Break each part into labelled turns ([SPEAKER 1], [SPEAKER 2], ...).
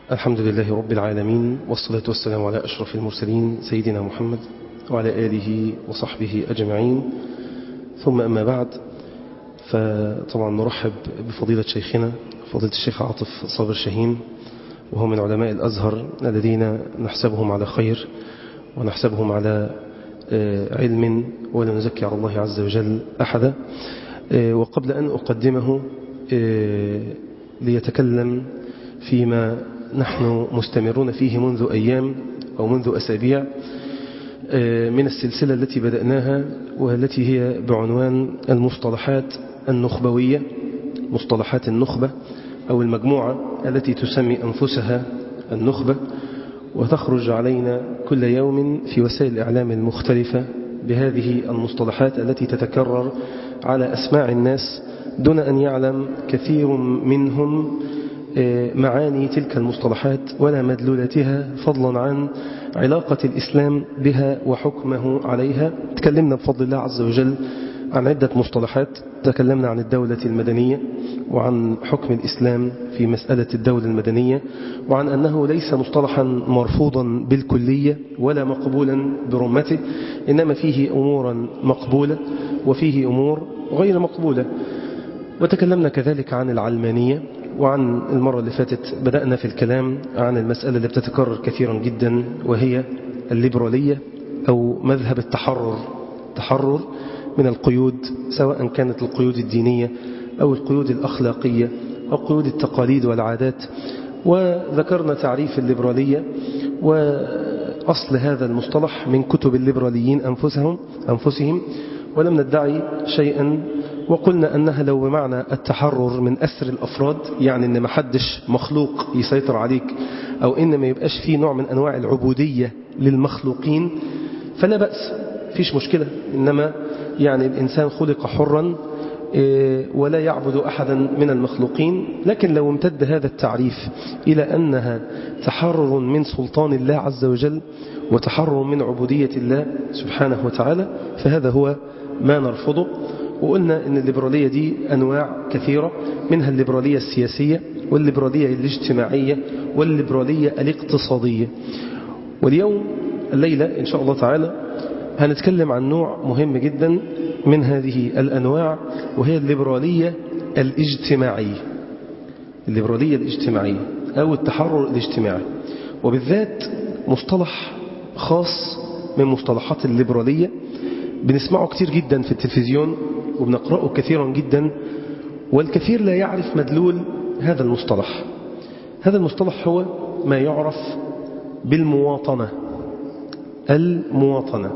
[SPEAKER 1] الحمد لله رب العالمين والصلاة والسلام على أشرف المرسلين سيدنا محمد وعلى آله وصحبه أجمعين ثم أما بعد فطبعا نرحب بفضيلة شيخنا فضيلة الشيخ عاطف صابر شاهين وهو من علماء الأزهر الذين نحسبهم على خير ونحسبهم على علم ولا نزكي على الله عز وجل أحدا وقبل أن أقدمه ليتكلم فيما نحن مستمرون فيه منذ أيام أو منذ أسابيع من السلسلة التي بدأناها والتي هي بعنوان المصطلحات النخبوية مصطلحات النخبة أو المجموعة التي تسمي أنفسها النخبة وتخرج علينا كل يوم في وسائل الإعلام المختلفة بهذه المصطلحات التي تتكرر على أسماع الناس دون أن يعلم كثير منهم معاني تلك المصطلحات ولا مدلولتها فضلا عن علاقة الإسلام بها وحكمه عليها تكلمنا بفضل الله عز وجل عن عدة مصطلحات تكلمنا عن الدولة المدنية وعن حكم الإسلام في مسألة الدولة المدنية وعن أنه ليس مصطلحا مرفوضا بالكلية ولا مقبولا برمته إنما فيه أمورا مقبولة وفيه أمور غير مقبولة وتكلمنا كذلك عن العلمانية وعن المرة اللي فاتت بدأنا في الكلام عن المسألة اللي بتتكرر كثيرا جدا وهي الليبرالية أو مذهب التحرر تحرر من القيود سواء كانت القيود الدينية أو القيود الأخلاقية أو قيود التقاليد والعادات وذكرنا تعريف الليبرالية وأصل هذا المصطلح من كتب الليبراليين أنفسهم, أنفسهم ولم ندعي شيئا وقلنا أنها لو بمعنى التحرر من أسر الأفراد يعني أن ما حدش مخلوق يسيطر عليك أو إن ما يبقاش فيه نوع من أنواع العبودية للمخلوقين فلا بأس فيش مشكلة إنما يعني الإنسان خلق حرا ولا يعبد أحدا من المخلوقين لكن لو امتد هذا التعريف إلى أنها تحرر من سلطان الله عز وجل وتحرر من عبودية الله سبحانه وتعالى فهذا هو ما نرفضه وقلنا أن الليبرالية دي أنواع كثيرة منها الليبرالية السياسية والليبرالية الاجتماعية والليبرالية الاقتصادية واليوم الليلة إن شاء الله تعالى هنتكلم عن نوع مهم جدا من هذه الأنواع وهي الليبرالية الاجتماعية الليبرالية الاجتماعية أو التحرر الاجتماعي وبالذات مصطلح خاص من مصطلحات الليبرالية بنسمعه كتير جدا في التلفزيون وبنقرأه كثيرا جدا والكثير لا يعرف مدلول هذا المصطلح هذا المصطلح هو ما يعرف بالمواطنة المواطنة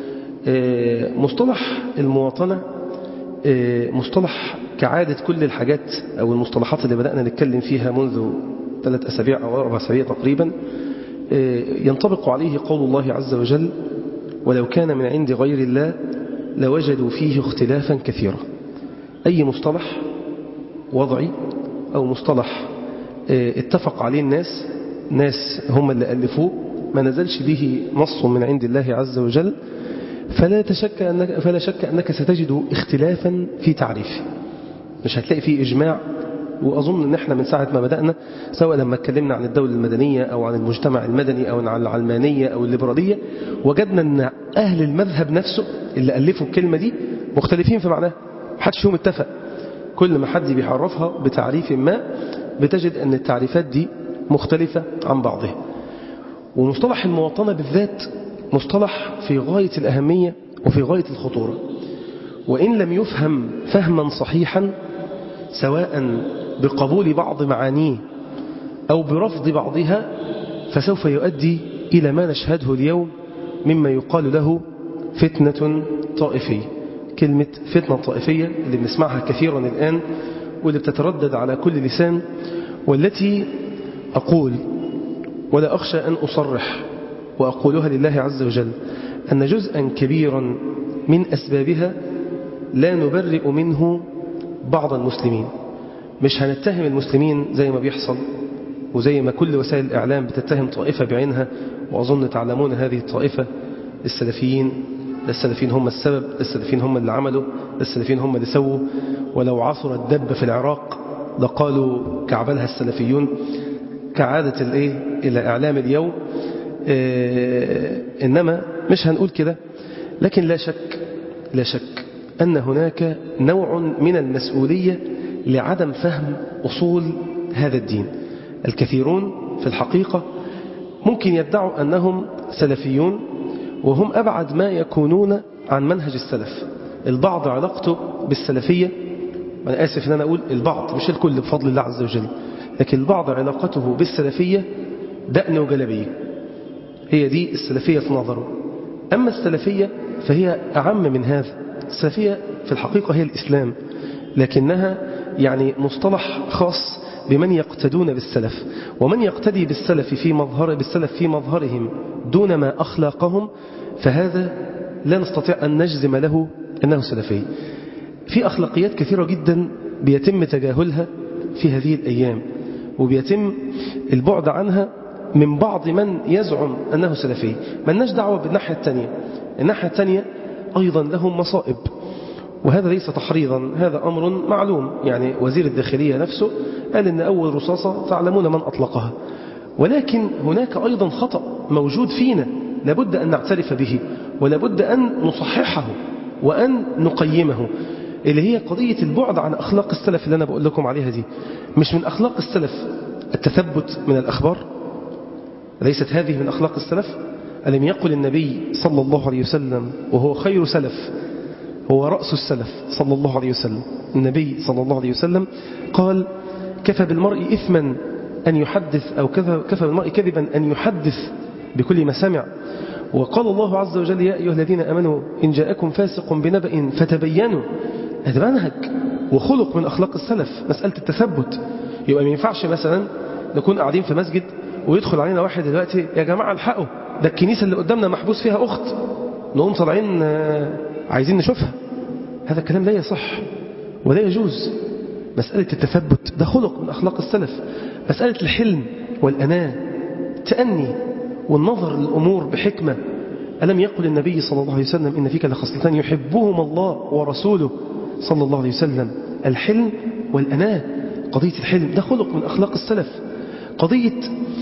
[SPEAKER 1] مصطلح المواطنة مصطلح كعادة كل الحاجات أو المصطلحات اللي بدأنا نتكلم فيها منذ ثلاث أسابيع أو أربع أسابيع تقريبا ينطبق عليه قول الله عز وجل ولو كان من عند غير الله لوجدوا فيه اختلافا كثيرا أي مصطلح وضعي أو مصطلح اتفق عليه الناس ناس هم اللي ألفوه ما نزلش به نص من عند الله عز وجل فلا, تشك أنك فلا شك أنك ستجد اختلافا في تعريفه مش هتلاقي فيه إجماع وأظن أن احنا من ساعة ما بدأنا سواء لما اتكلمنا عن الدولة المدنية أو عن المجتمع المدني أو عن العلمانية أو الليبرالية وجدنا أن أهل المذهب نفسه اللي ألفوا الكلمة دي مختلفين في معناها محدش فيهم اتفق كل ما حد بيعرفها بتعريف ما بتجد أن التعريفات دي مختلفة عن بعضها ومصطلح المواطنة بالذات مصطلح في غاية الأهمية وفي غاية الخطورة وإن لم يفهم فهما صحيحا سواء بقبول بعض معانيه أو برفض بعضها فسوف يؤدي إلى ما نشهده اليوم مما يقال له فتنة طائفية كلمة فتنة طائفية اللي بنسمعها كثيرا الآن واللي بتتردد على كل لسان والتي أقول ولا أخشى أن أصرح وأقولها لله عز وجل أن جزءا كبيرا من أسبابها لا نبرئ منه بعض المسلمين مش هنتهم المسلمين زي ما بيحصل وزي ما كل وسائل الإعلام بتتهم طائفة بعينها وأظن تعلمون هذه الطائفة السلفيين السلفيين هم السبب السلفيين هم اللي عملوا السلفيين هم اللي سووا ولو عثر الدب في العراق لقالوا كعبلها السلفيون كعادة الإيه إلى إعلام اليوم إيه إنما مش هنقول كده لكن لا شك لا شك أن هناك نوع من المسؤولية لعدم فهم أصول هذا الدين الكثيرون في الحقيقة ممكن يدعوا أنهم سلفيون وهم أبعد ما يكونون عن منهج السلف البعض علاقته بالسلفية وأنا آسف أن أنا أقول البعض مش الكل بفضل الله عز وجل لكن البعض علاقته بالسلفية دأن وجلبية هي دي السلفية في نظره أما السلفية فهي أعم من هذا السلفية في الحقيقة هي الإسلام لكنها يعني مصطلح خاص بمن يقتدون بالسلف ومن يقتدي بالسلف في مظهر بالسلف في مظهرهم دون ما أخلاقهم فهذا لا نستطيع أن نجزم له أنه سلفي في أخلاقيات كثيرة جدا بيتم تجاهلها في هذه الأيام وبيتم البعد عنها من بعض من يزعم أنه سلفي من دعوة بالناحية الثانية الناحية الثانية أيضا لهم مصائب وهذا ليس تحريضا هذا أمر معلوم يعني وزير الداخلية نفسه قال إن أول رصاصة تعلمون من أطلقها ولكن هناك أيضا خطأ موجود فينا لابد أن نعترف به ولابد أن نصححه وأن نقيمه اللي هي قضية البعد عن أخلاق السلف اللي أنا بقول لكم عليها دي مش من أخلاق السلف التثبت من الأخبار ليست هذه من أخلاق السلف ألم يقل النبي صلى الله عليه وسلم وهو خير سلف هو رأس السلف صلى الله عليه وسلم النبي صلى الله عليه وسلم قال كفى بالمرء إثما أن يحدث أو كفى, كفى بالمرء كذبا أن يحدث بكل ما سمع وقال الله عز وجل يا أيها الذين أمنوا إن جاءكم فاسق بنبأ فتبينوا هذا منهج وخلق من أخلاق السلف مسألة التثبت يبقى ما ينفعش مثلا نكون قاعدين في مسجد ويدخل علينا واحد دلوقتي يا جماعة الحقوا ده الكنيسة اللي قدامنا محبوس فيها أخت نقوم طالعين عايزين نشوفها هذا الكلام لا يصح ولا يجوز مسألة التثبت ده خلق من أخلاق السلف مسألة الحلم والأناة التأني والنظر للأمور بحكمة ألم يقل النبي صلى الله عليه وسلم إن فيك لخصلتان يحبهم الله ورسوله صلى الله عليه وسلم الحلم والأناة قضية الحلم ده خلق من أخلاق السلف قضية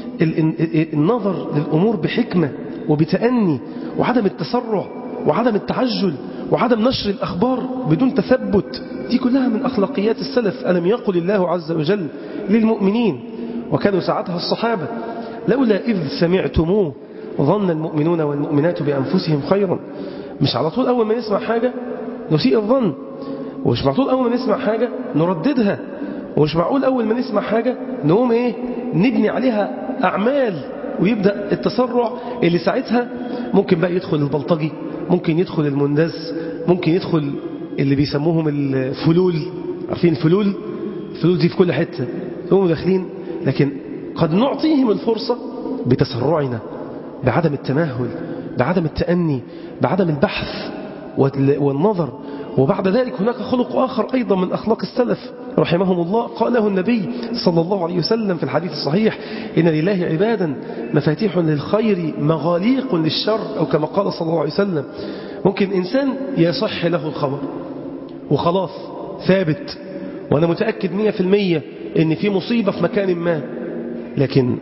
[SPEAKER 1] النظر للأمور بحكمة وبتأني وعدم التسرع وعدم التعجل وعدم نشر الأخبار بدون تثبت دي كلها من أخلاقيات السلف ألم يقل الله عز وجل للمؤمنين وكانوا ساعتها الصحابة لولا إذ سمعتموه ظن المؤمنون والمؤمنات بأنفسهم خيرا مش على طول أول ما نسمع حاجة نسيء الظن ومش على طول أول ما نسمع حاجة نرددها ومش معقول أول ما نسمع حاجة نقوم إيه نبني عليها أعمال ويبدأ التسرع اللي ساعتها ممكن بقى يدخل البلطجي ممكن يدخل المندس ممكن يدخل اللي بيسموهم الفلول عارفين الفلول الفلول دي في كل حتة هم داخلين لكن قد نعطيهم الفرصة بتسرعنا بعدم التمهل بعدم التأني بعدم البحث والنظر وبعد ذلك هناك خلق آخر أيضا من أخلاق السلف رحمهم الله قاله النبي صلى الله عليه وسلم في الحديث الصحيح إن لله عبادا مفاتيح للخير مغاليق للشر أو كما قال صلى الله عليه وسلم ممكن إنسان يصح له الخبر وخلاص ثابت وأنا متأكد مية في المية إن في مصيبة في مكان ما لكن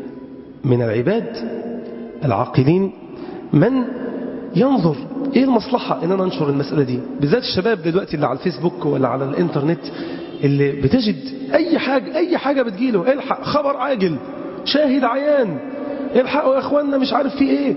[SPEAKER 1] من العباد العاقلين من ينظر ايه المصلحة ان انا انشر المسألة دي بالذات الشباب دلوقتي اللي على الفيسبوك ولا على الانترنت اللي بتجد اي حاجة اي حاجة بتجيله الحق خبر عاجل شاهد عيان الحقوا يا اخواننا مش عارف في ايه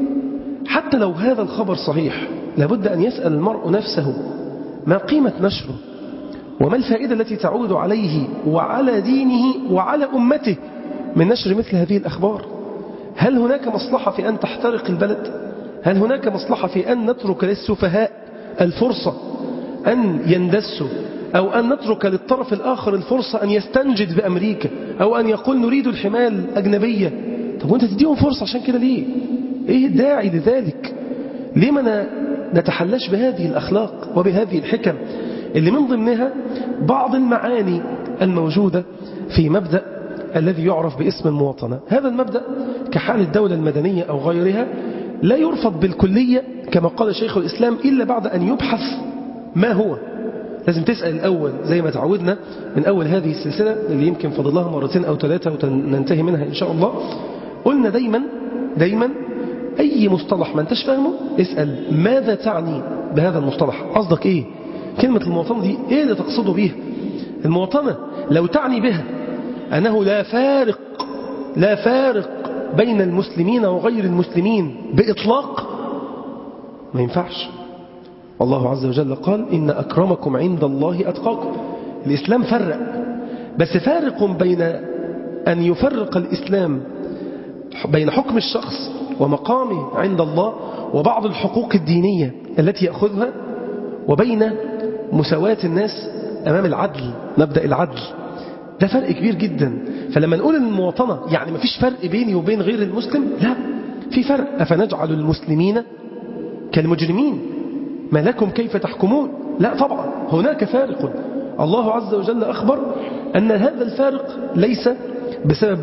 [SPEAKER 1] حتى لو هذا الخبر صحيح لابد ان يسأل المرء نفسه ما قيمة نشره وما الفائدة التي تعود عليه وعلى دينه وعلى أمته من نشر مثل هذه الأخبار هل هناك مصلحة في أن تحترق البلد هل هناك مصلحة في أن نترك للسفهاء الفرصة أن يندسوا أو أن نترك للطرف الآخر الفرصة أن يستنجد بأمريكا أو أن يقول نريد الحماية الأجنبية طب وانت تديهم فرصة عشان كده ليه ايه الداعي لذلك ليه ما نتحلاش بهذه الأخلاق وبهذه الحكم اللي من ضمنها بعض المعاني الموجودة في مبدأ الذي يعرف باسم المواطنة هذا المبدأ كحال الدولة المدنية أو غيرها لا يرفض بالكلية كما قال شيخ الإسلام إلا بعد أن يبحث ما هو لازم تسأل الأول زي ما تعودنا من أول هذه السلسلة اللي يمكن فضل لها مرتين أو ثلاثة وننتهي منها إن شاء الله قلنا دايما دايما أي مصطلح ما انتش فاهمه اسأل ماذا تعني بهذا المصطلح قصدك إيه كلمة المواطنة دي إيه اللي تقصده بيها المواطنة لو تعني بها أنه لا فارق لا فارق بين المسلمين وغير المسلمين بإطلاق ما ينفعش الله عز وجل قال إن أكرمكم عند الله أتقاكم الإسلام فرق بس فارق بين أن يفرق الإسلام بين حكم الشخص ومقامه عند الله وبعض الحقوق الدينية التي يأخذها وبين مساواة الناس أمام العدل مبدأ العدل ده فرق كبير جدا فلما نقول المواطنة يعني مفيش فرق بيني وبين غير المسلم لا في فرق أفنجعل المسلمين كالمجرمين ما لكم كيف تحكمون لا طبعا هناك فارق الله عز وجل أخبر أن هذا الفارق ليس بسبب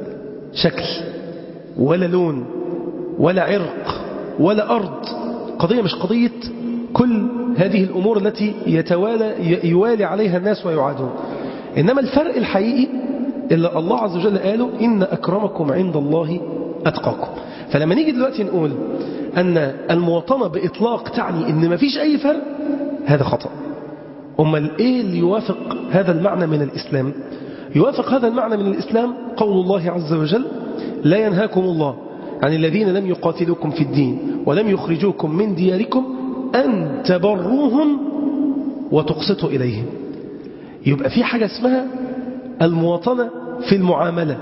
[SPEAKER 1] شكل ولا لون ولا عرق ولا أرض قضية مش قضية كل هذه الأمور التي يتوالى يوالي عليها الناس ويعادون إنما الفرق الحقيقي اللي الله عز وجل قاله إن أكرمكم عند الله أتقاكم فلما نيجي دلوقتي نقول أن المواطنة بإطلاق تعني إن ما فيش أي فرق هذا خطأ أما إيه اللي يوافق هذا المعنى من الإسلام يوافق هذا المعنى من الإسلام قول الله عز وجل لا ينهاكم الله عن الذين لم يقاتلوكم في الدين ولم يخرجوكم من دياركم أن تبروهم وتقسطوا إليهم يبقى في حاجة اسمها المواطنة في المعاملة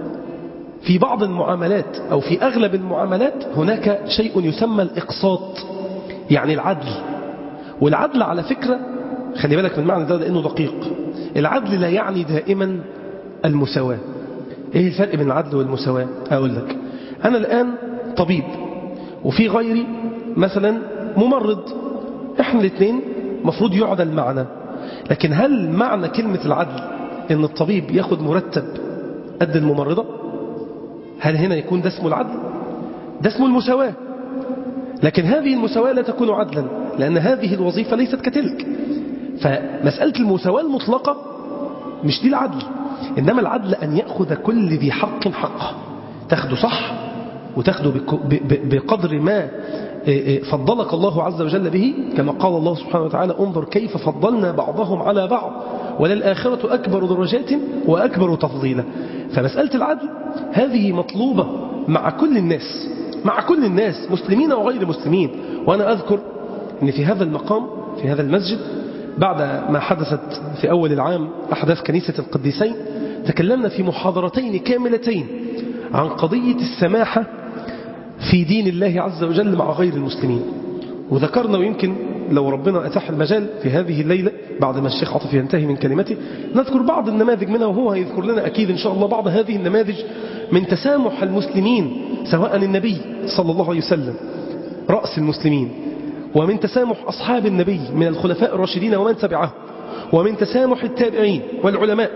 [SPEAKER 1] في بعض المعاملات أو في أغلب المعاملات هناك شيء يسمى الإقساط يعني العدل والعدل على فكرة خلي بالك من معنى ده لأنه دقيق العدل لا يعني دائما المساواة إيه الفرق بين العدل والمساواة أقول لك أنا الآن طبيب وفي غيري مثلا ممرض إحنا الاثنين مفروض يعدل معنا لكن هل معنى كلمة العدل إن الطبيب ياخد مرتب قد الممرضة هل هنا يكون ده اسمه العدل ده اسمه المساواة لكن هذه المساواة لا تكون عدلا لأن هذه الوظيفة ليست كتلك فمسألة المساواة المطلقة مش دي العدل إنما العدل أن يأخذ كل ذي حق حقه تاخده صح وتاخده بقدر ما فضلك الله عز وجل به كما قال الله سبحانه وتعالى انظر كيف فضلنا بعضهم على بعض وللآخرة أكبر درجات وأكبر تفضيلا فمسألة العدل هذه مطلوبة مع كل الناس مع كل الناس مسلمين وغير مسلمين وأنا أذكر أن في هذا المقام في هذا المسجد بعد ما حدثت في أول العام أحداث كنيسة القديسين تكلمنا في محاضرتين كاملتين عن قضية السماحة في دين الله عز وجل مع غير المسلمين وذكرنا ويمكن لو ربنا أتاح المجال في هذه الليلة بعد ما الشيخ عاطف ينتهي من كلمته نذكر بعض النماذج منها وهو هيذكر لنا أكيد إن شاء الله بعض هذه النماذج من تسامح المسلمين سواء النبي صلى الله عليه وسلم رأس المسلمين ومن تسامح أصحاب النبي من الخلفاء الراشدين ومن تبعه ومن تسامح التابعين والعلماء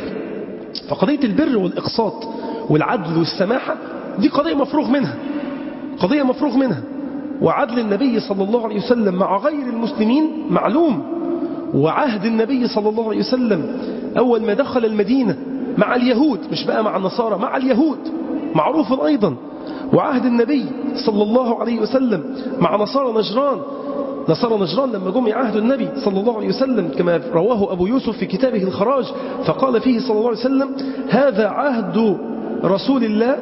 [SPEAKER 1] فقضية البر والإقساط والعدل والسماحة دي قضية مفروغ منها قضية مفروغ منها وعدل النبي صلى الله عليه وسلم مع غير المسلمين معلوم وعهد النبي صلى الله عليه وسلم أول ما دخل المدينة مع اليهود مش بقى مع النصارى مع اليهود معروف أيضا وعهد النبي صلى الله عليه وسلم مع نصارى نجران نصارى نجران لما جم يعهدوا النبي صلى الله عليه وسلم كما رواه أبو يوسف في كتابه الخراج فقال فيه صلى الله عليه وسلم هذا عهد رسول الله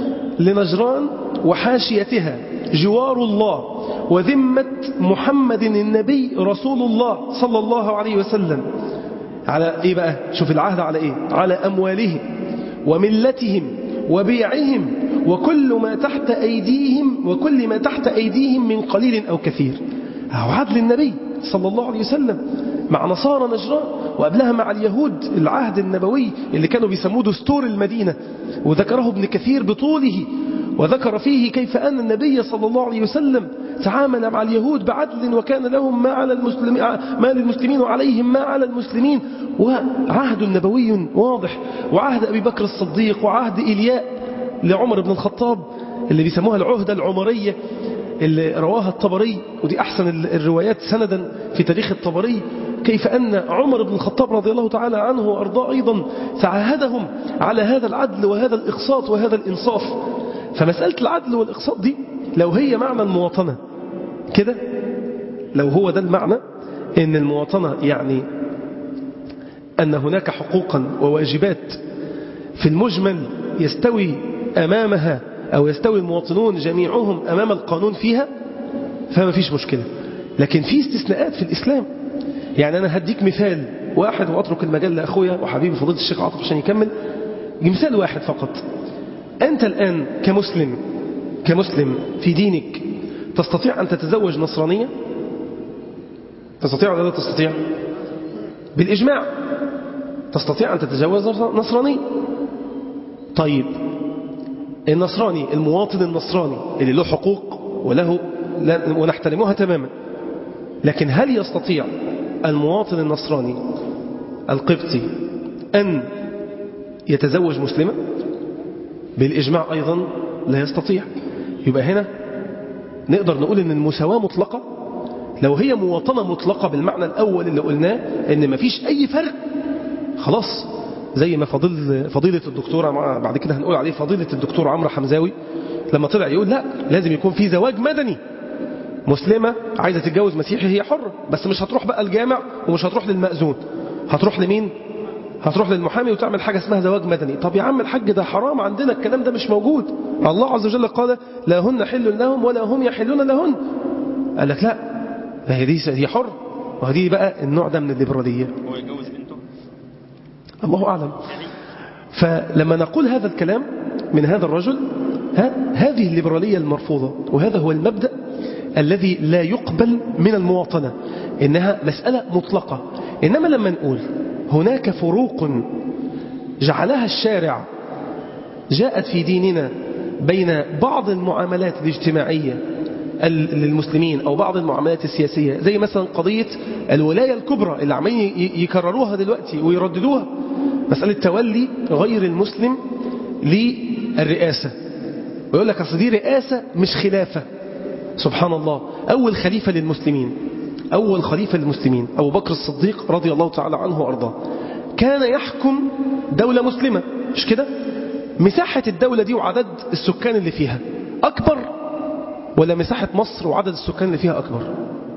[SPEAKER 1] لنجران وحاشيتها جوار الله وذمة محمد النبي رسول الله صلى الله عليه وسلم على إيه بقى شوف العهد على إيه على أموالهم وملتهم وبيعهم وكل ما تحت أيديهم وكل ما تحت أيديهم من قليل أو كثير هو عدل النبي صلى الله عليه وسلم مع نصارى نجران وقبلها مع اليهود العهد النبوي اللي كانوا بيسموه دستور المدينة وذكره ابن كثير بطوله وذكر فيه كيف أن النبي صلى الله عليه وسلم تعامل مع اليهود بعدل وكان لهم ما على المسلمين ما للمسلمين وعليهم ما على المسلمين وعهد نبوي واضح وعهد أبي بكر الصديق وعهد إلياء لعمر بن الخطاب اللي بيسموها العهدة العمرية اللي رواها الطبري ودي أحسن الروايات سندا في تاريخ الطبري كيف أن عمر بن الخطاب رضي الله تعالى عنه وأرضاه أيضا تعاهدهم على هذا العدل وهذا الإقساط وهذا الإنصاف فمسألة العدل والإقساط دي لو هي معنى المواطنة كده لو هو ده المعنى إن المواطنة يعني أن هناك حقوقا وواجبات في المجمل يستوي أمامها أو يستوي المواطنون جميعهم أمام القانون فيها فما فيش مشكلة لكن في استثناءات في الإسلام يعني أنا هديك مثال واحد وأترك المجال لأخويا وحبيبي فضيلة الشيخ عاطف عشان يكمل مثال واحد فقط أنت الآن كمسلم كمسلم في دينك تستطيع أن تتزوج نصرانية تستطيع ولا لا تستطيع بالإجماع تستطيع أن تتزوج نصرانية طيب النصراني المواطن النصراني اللي له حقوق وله ونحترمها تماما لكن هل يستطيع المواطن النصراني القبطي أن يتزوج مسلمة بالإجماع أيضا لا يستطيع يبقى هنا نقدر نقول أن المساواة مطلقة لو هي مواطنة مطلقة بالمعنى الأول اللي قلناه أن مفيش أي فرق خلاص زي ما فضيل فضيلة الدكتور بعد كده هنقول عليه فضيلة الدكتور عمرو حمزاوي لما طلع يقول لا لازم يكون في زواج مدني مسلمة عايزة تتجوز مسيحي هي حرة بس مش هتروح بقى الجامع ومش هتروح للمأذون هتروح لمين هتروح للمحامي وتعمل حاجة اسمها زواج مدني طب يا عم الحاج ده حرام عندنا الكلام ده مش موجود الله عز وجل قال لا هن حل لهم ولا هم يحلون لهن قال لك لا هي دي هي حر وهذه بقى النوع ده من الليبرالية
[SPEAKER 2] هو يجوز بنته
[SPEAKER 1] الله أعلم فلما نقول هذا الكلام من هذا الرجل ها هذه الليبرالية المرفوضة وهذا هو المبدأ الذي لا يقبل من المواطنة إنها مسألة مطلقة إنما لما نقول هناك فروق جعلها الشارع جاءت في ديننا بين بعض المعاملات الاجتماعية للمسلمين أو بعض المعاملات السياسية زي مثلا قضية الولاية الكبرى اللي عمالين يكرروها دلوقتي ويرددوها مسألة تولي غير المسلم للرئاسة ويقول لك أصل دي رئاسة مش خلافة سبحان الله أول خليفة للمسلمين أول خليفة للمسلمين أبو بكر الصديق رضي الله تعالى عنه وأرضاه كان يحكم دولة مسلمة مش كده مساحة الدولة دي وعدد السكان اللي فيها أكبر ولا مساحة مصر وعدد السكان اللي فيها أكبر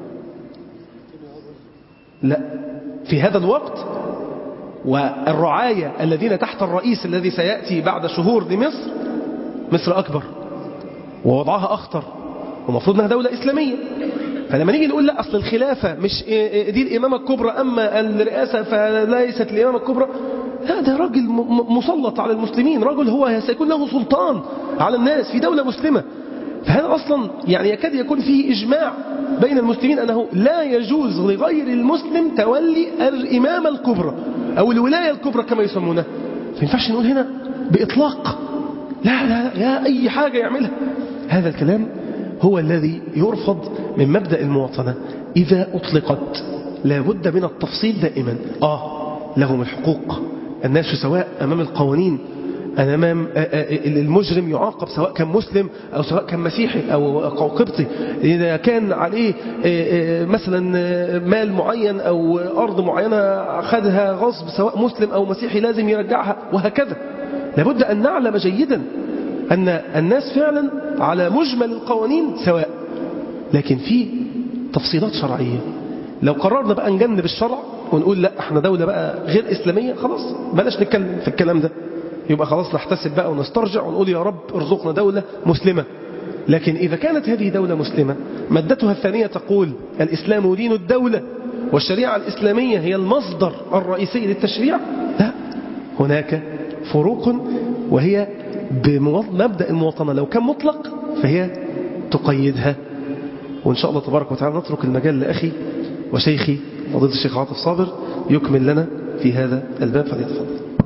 [SPEAKER 1] لا في هذا الوقت والرعاية الذين تحت الرئيس الذي سيأتي بعد شهور لمصر مصر أكبر ووضعها أخطر ومفروض أنها دولة إسلامية فلما نيجي نقول لا أصل الخلافة مش دي الإمامة الكبرى أما الرئاسة فليست الإمامة الكبرى هذا راجل مسلط على المسلمين رجل هو سيكون له سلطان على الناس في دولة مسلمة فهذا أصلا يعني يكاد يكون فيه إجماع بين المسلمين أنه لا يجوز لغير المسلم تولي الإمامة الكبرى أو الولاية الكبرى كما يسمونها فينفعش نقول هنا بإطلاق لا لا لا أي حاجة يعملها هذا الكلام هو الذي يرفض من مبدأ المواطنة إذا أطلقت لابد من التفصيل دائما آه لهم الحقوق الناس سواء أمام القوانين أمام المجرم يعاقب سواء كان مسلم أو سواء كان مسيحي أو قبطي إذا كان عليه مثلا مال معين أو أرض معينة خدها غصب سواء مسلم أو مسيحي لازم يرجعها وهكذا لابد أن نعلم جيدا أن الناس فعلا على مجمل القوانين سواء لكن في تفصيلات شرعية لو قررنا بقى نجنب الشرع ونقول لا احنا دولة بقى غير إسلامية خلاص بلاش نتكلم في الكلام ده يبقى خلاص نحتسب بقى ونسترجع ونقول يا رب ارزقنا دولة مسلمة لكن إذا كانت هذه دولة مسلمة مادتها الثانية تقول الإسلام دين الدولة والشريعة الإسلامية هي المصدر الرئيسي للتشريع لا هناك فروق وهي بمبدأ المواطنة لو كان مطلق فهي تقيدها وإن شاء الله تبارك وتعالى نترك المجال لأخي وشيخي فضيلة الشيخ عاطف صابر يكمل لنا في هذا الباب فليتفضل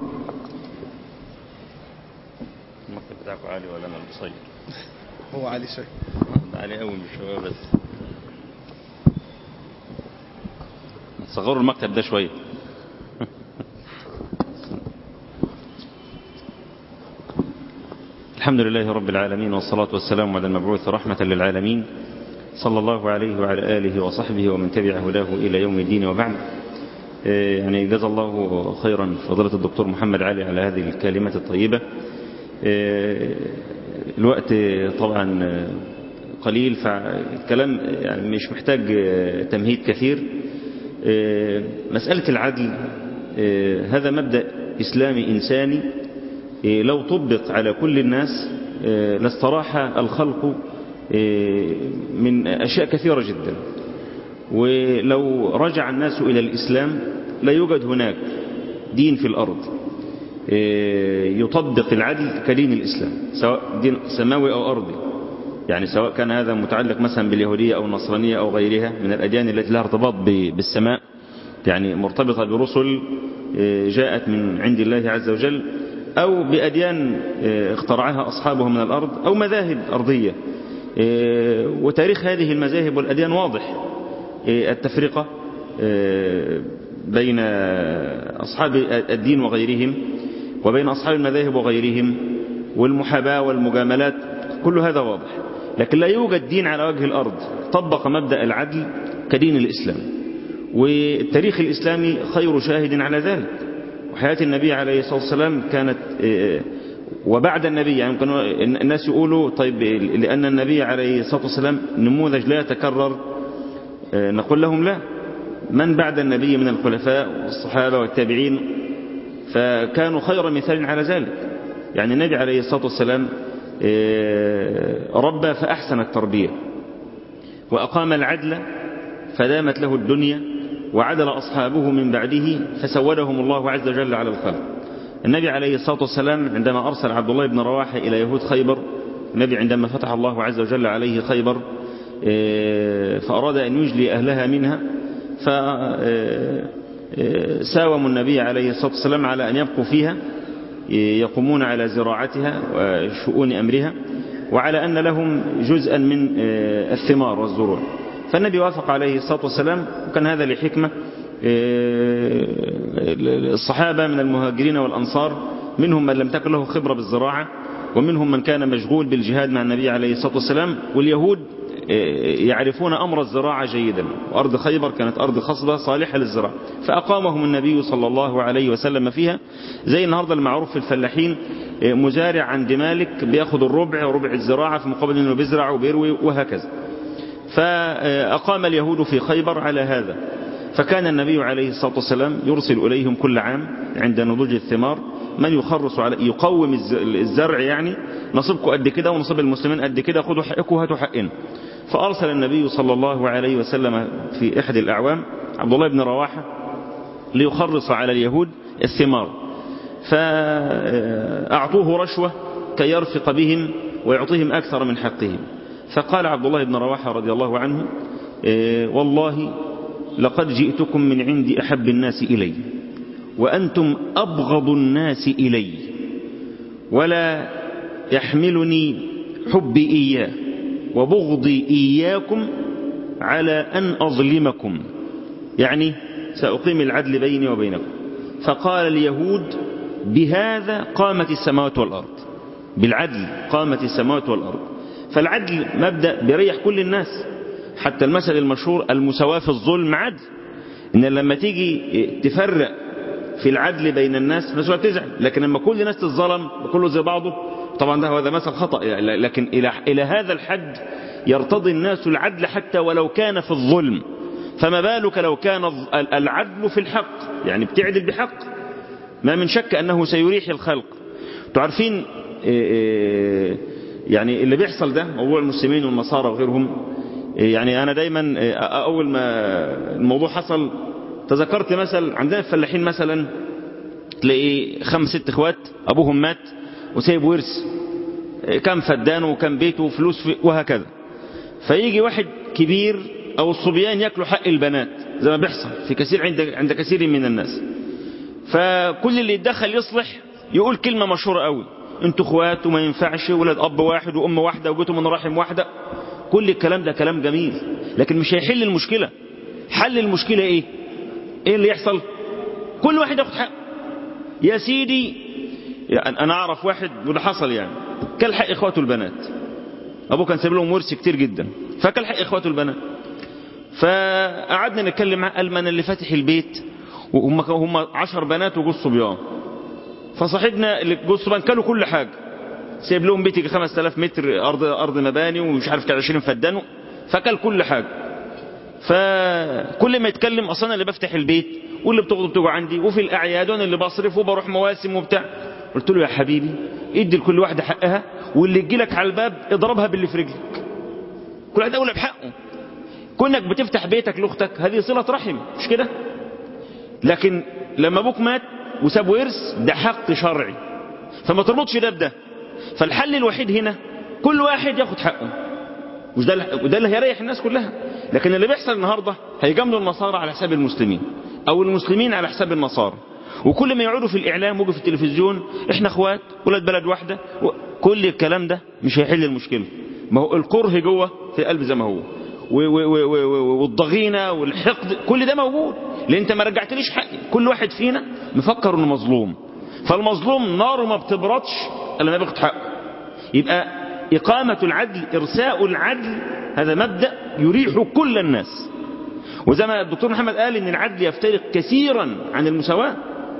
[SPEAKER 2] المكتب بتاعكم عالي ولا انا القصير
[SPEAKER 1] هو علي شيء
[SPEAKER 2] عالي قوي مش شويه بس صغروا المكتب ده شويه الحمد لله رب العالمين والصلاة والسلام على المبعوث رحمة للعالمين صلى الله عليه وعلى آله وصحبه ومن تبع هداه إلى يوم الدين وبعد يعني جزا الله خيرا فضيلة الدكتور محمد علي على هذه الكلمة الطيبة الوقت طبعا قليل فالكلام يعني مش محتاج تمهيد كثير مسألة العدل هذا مبدأ إسلامي إنساني لو طبق على كل الناس لاستراح الخلق من أشياء كثيرة جدا ولو رجع الناس إلى الإسلام لا يوجد هناك دين في الأرض يطبق العدل كدين الإسلام سواء دين سماوي أو أرضي يعني سواء كان هذا متعلق مثلا باليهودية أو النصرانية أو غيرها من الأديان التي لها ارتباط بالسماء يعني مرتبطة برسل جاءت من عند الله عز وجل أو بأديان اخترعها أصحابه من الأرض أو مذاهب أرضية وتاريخ هذه المذاهب والأديان واضح التفرقة بين أصحاب الدين وغيرهم وبين أصحاب المذاهب وغيرهم والمحاباة والمجاملات كل هذا واضح لكن لا يوجد دين على وجه الأرض طبق مبدأ العدل كدين الإسلام والتاريخ الإسلامي خير شاهد على ذلك وحياة النبي عليه الصلاة والسلام كانت وبعد النبي يعني كانوا الناس يقولوا طيب لأن النبي عليه الصلاة والسلام نموذج لا يتكرر نقول لهم لا من بعد النبي من الخلفاء والصحابة والتابعين فكانوا خير مثال على ذلك يعني النبي عليه الصلاة والسلام ربى فأحسن التربية وأقام العدل فدامت له الدنيا وعدل أصحابه من بعده فسودهم الله عز وجل على الخلق النبي عليه الصلاة والسلام عندما أرسل عبد الله بن رواحة إلى يهود خيبر النبي عندما فتح الله عز وجل عليه خيبر فأراد أن يجلي أهلها منها فساوموا النبي عليه الصلاة والسلام على أن يبقوا فيها يقومون على زراعتها وشؤون أمرها وعلى أن لهم جزءا من الثمار والزروع فالنبي وافق عليه الصلاة والسلام وكان هذا لحكمة الصحابة من المهاجرين والأنصار منهم من لم تكن له خبرة بالزراعة ومنهم من كان مشغول بالجهاد مع النبي عليه الصلاة والسلام واليهود يعرفون أمر الزراعة جيدا وأرض خيبر كانت أرض خصبة صالحة للزراعة فأقامهم النبي صلى الله عليه وسلم فيها زي النهاردة المعروف في الفلاحين مزارع عند مالك بياخد الربع وربع الزراعة في مقابل أنه بيزرع وبيروي وهكذا فأقام اليهود في خيبر على هذا فكان النبي عليه الصلاة والسلام يرسل إليهم كل عام عند نضوج الثمار من يخرص على يقوم الزرع يعني نصيبكم قد كده ونصيب المسلمين قد كده خدوا حقكم وهاتوا حقنا فأرسل النبي صلى الله عليه وسلم في إحدى الأعوام عبد الله بن رواحة ليخرص على اليهود الثمار فأعطوه رشوة كي يرفق بهم ويعطيهم أكثر من حقهم فقال عبد الله بن رواحة رضي الله عنه والله لقد جئتكم من عند أحب الناس إلي وأنتم أبغض الناس إلي ولا يحملني حبي إياه وبغضي إياكم على أن أظلمكم يعني سأقيم العدل بيني وبينكم فقال اليهود بهذا قامت السماوات والأرض بالعدل قامت السماوات والأرض فالعدل مبدأ بيريح كل الناس حتى المثل المشهور المساواة في الظلم عدل إن لما تيجي تفرق في العدل بين الناس الناس تزعل لكن لما كل الناس تتظلم وكله زي بعضه طبعا ده هذا مثل خطأ لكن إلى, إلى هذا الحد يرتضي الناس العدل حتى ولو كان في الظلم فما بالك لو كان العدل في الحق يعني بتعدل بحق ما من شك أنه سيريح الخلق تعرفين يعني اللي بيحصل ده موضوع المسلمين والنصارى وغيرهم يعني أنا دايما أول ما الموضوع حصل تذكرت مثل عندنا الفلاحين مثلا تلاقي خمس ست اخوات أبوهم مات وسايب ورث كم فدان وكم بيت وفلوس وهكذا فيجي واحد كبير أو الصبيان ياكلوا حق البنات زي ما بيحصل في كثير عند عند كثير من الناس فكل اللي يتدخل يصلح يقول كلمة مشهورة قوي انتوا اخوات وما ينفعش ولاد اب واحد وام واحدة وجيتوا من رحم واحدة كل الكلام ده كلام جميل لكن مش هيحل المشكلة حل المشكلة ايه ايه اللي يحصل كل واحد ياخد حق يا سيدي يعني انا اعرف واحد وده حصل يعني كل حق اخواته البنات ابوه كان سايب لهم ورث كتير جدا فكل حق اخواته البنات فقعدنا نتكلم معاه قال ما انا اللي فاتح البيت وهم هم 10 بنات وجوز صبيان فصاحبنا اللي جوز صبيان كانوا كل حاجه سايب لهم بيت يجي 5000 متر ارض ارض مباني ومش عارف كان 20 فدان فكل كل حاجه فكل ما يتكلم اصلا أنا اللي بفتح البيت واللي بتاخده بتيجوا عندي وفي الاعياد وانا اللي بصرف وبروح مواسم وبتاع قلت له يا حبيبي ادي لكل واحده حقها واللي تجي لك على الباب اضربها باللي في رجلك كل واحد اولى بحقه كونك بتفتح بيتك لاختك هذه صله رحم مش كده لكن لما ابوك مات وساب ورث ده حق شرعي فما تربطش ده بده فالحل الوحيد هنا كل واحد ياخد حقه مش ده وده اللي هيريح الناس كلها لكن اللي بيحصل النهارده هيجاملوا النصارى على حساب المسلمين او المسلمين على حساب النصارى وكل ما يقعدوا في الاعلام ويجوا في التلفزيون احنا اخوات ولاد بلد واحده كل الكلام ده مش هيحل المشكله ما هو الكره جوه في القلب زي ما هو والضغينه والحقد كل ده موجود لان انت ما رجعتليش حقي كل واحد فينا مفكر انه مظلوم فالمظلوم ناره ما بتبردش الا ما بياخد حقه يبقى إقامة العدل إرساء العدل هذا مبدأ يريح كل الناس وزي ما الدكتور محمد قال إن العدل يفترق كثيرا عن المساواة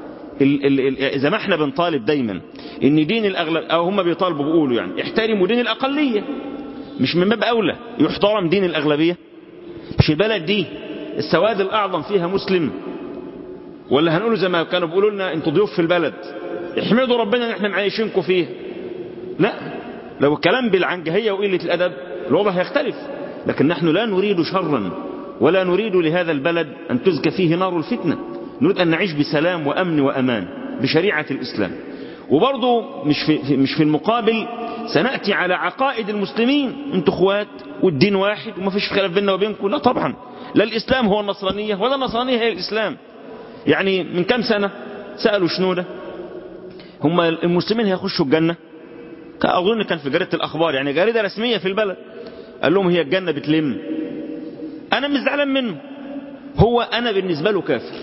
[SPEAKER 2] إذا ما احنا بنطالب دايما إن دين الأغلب أو هم بيطالبوا بيقولوا يعني احترموا دين الأقلية مش من باب أولى يحترم دين الأغلبية مش البلد دي السواد الأعظم فيها مسلم ولا هنقوله زي ما كانوا بيقولوا لنا انتوا ضيوف في البلد احمدوا ربنا ان احنا معيشينكم فيها لا لو الكلام بالعنجهية وقلة الأدب الوضع هيختلف لكن نحن لا نريد شرا ولا نريد لهذا البلد أن تزكى فيه نار الفتنة نريد أن نعيش بسلام وأمن وأمان بشريعة الإسلام وبرضه مش في, مش في المقابل سنأتي على عقائد المسلمين انتوا اخوات والدين واحد وما فيش خلاف بيننا وبينكم لا طبعا لا الإسلام هو النصرانية ولا النصرانية هي الإسلام يعني من كم سنة سألوا شنودة هم المسلمين هيخشوا الجنة أظن كان في جريدة الأخبار يعني جريدة رسمية في البلد قال لهم هي الجنة بتلم أنا مش زعلان منه هو أنا بالنسبة له كافر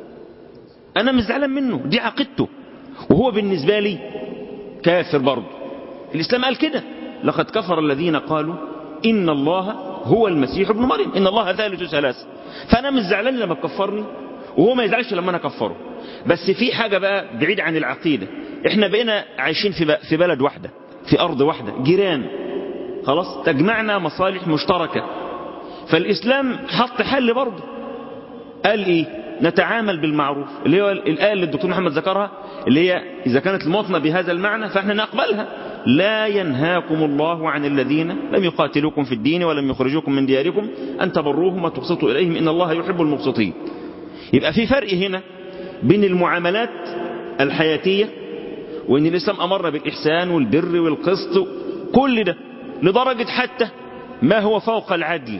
[SPEAKER 2] أنا مش زعلان منه دي عقيدته وهو بالنسبة لي كافر برضه الإسلام قال كده لقد كفر الذين قالوا إن الله هو المسيح ابن مريم إن الله ثالث ثلاثة فأنا مش زعلان لما تكفرني وهو ما يزعلش لما أنا أكفره بس في حاجة بقى بعيد عن العقيدة احنا بقينا عايشين في في بلد واحدة في أرض واحدة جيران خلاص تجمعنا مصالح مشتركة فالإسلام حط حل برضه قال إيه نتعامل بالمعروف اللي هو الآية اللي الدكتور محمد ذكرها اللي هي إذا كانت المواطنة بهذا المعنى فإحنا نقبلها لا ينهاكم الله عن الذين لم يقاتلوكم في الدين ولم يخرجوكم من دياركم أن تبروهم وتقسطوا إليهم إن الله يحب المقسطين يبقى في فرق هنا بين المعاملات الحياتية وإن الإسلام أمرنا بالإحسان والبر والقسط كل ده لدرجة حتى ما هو فوق العدل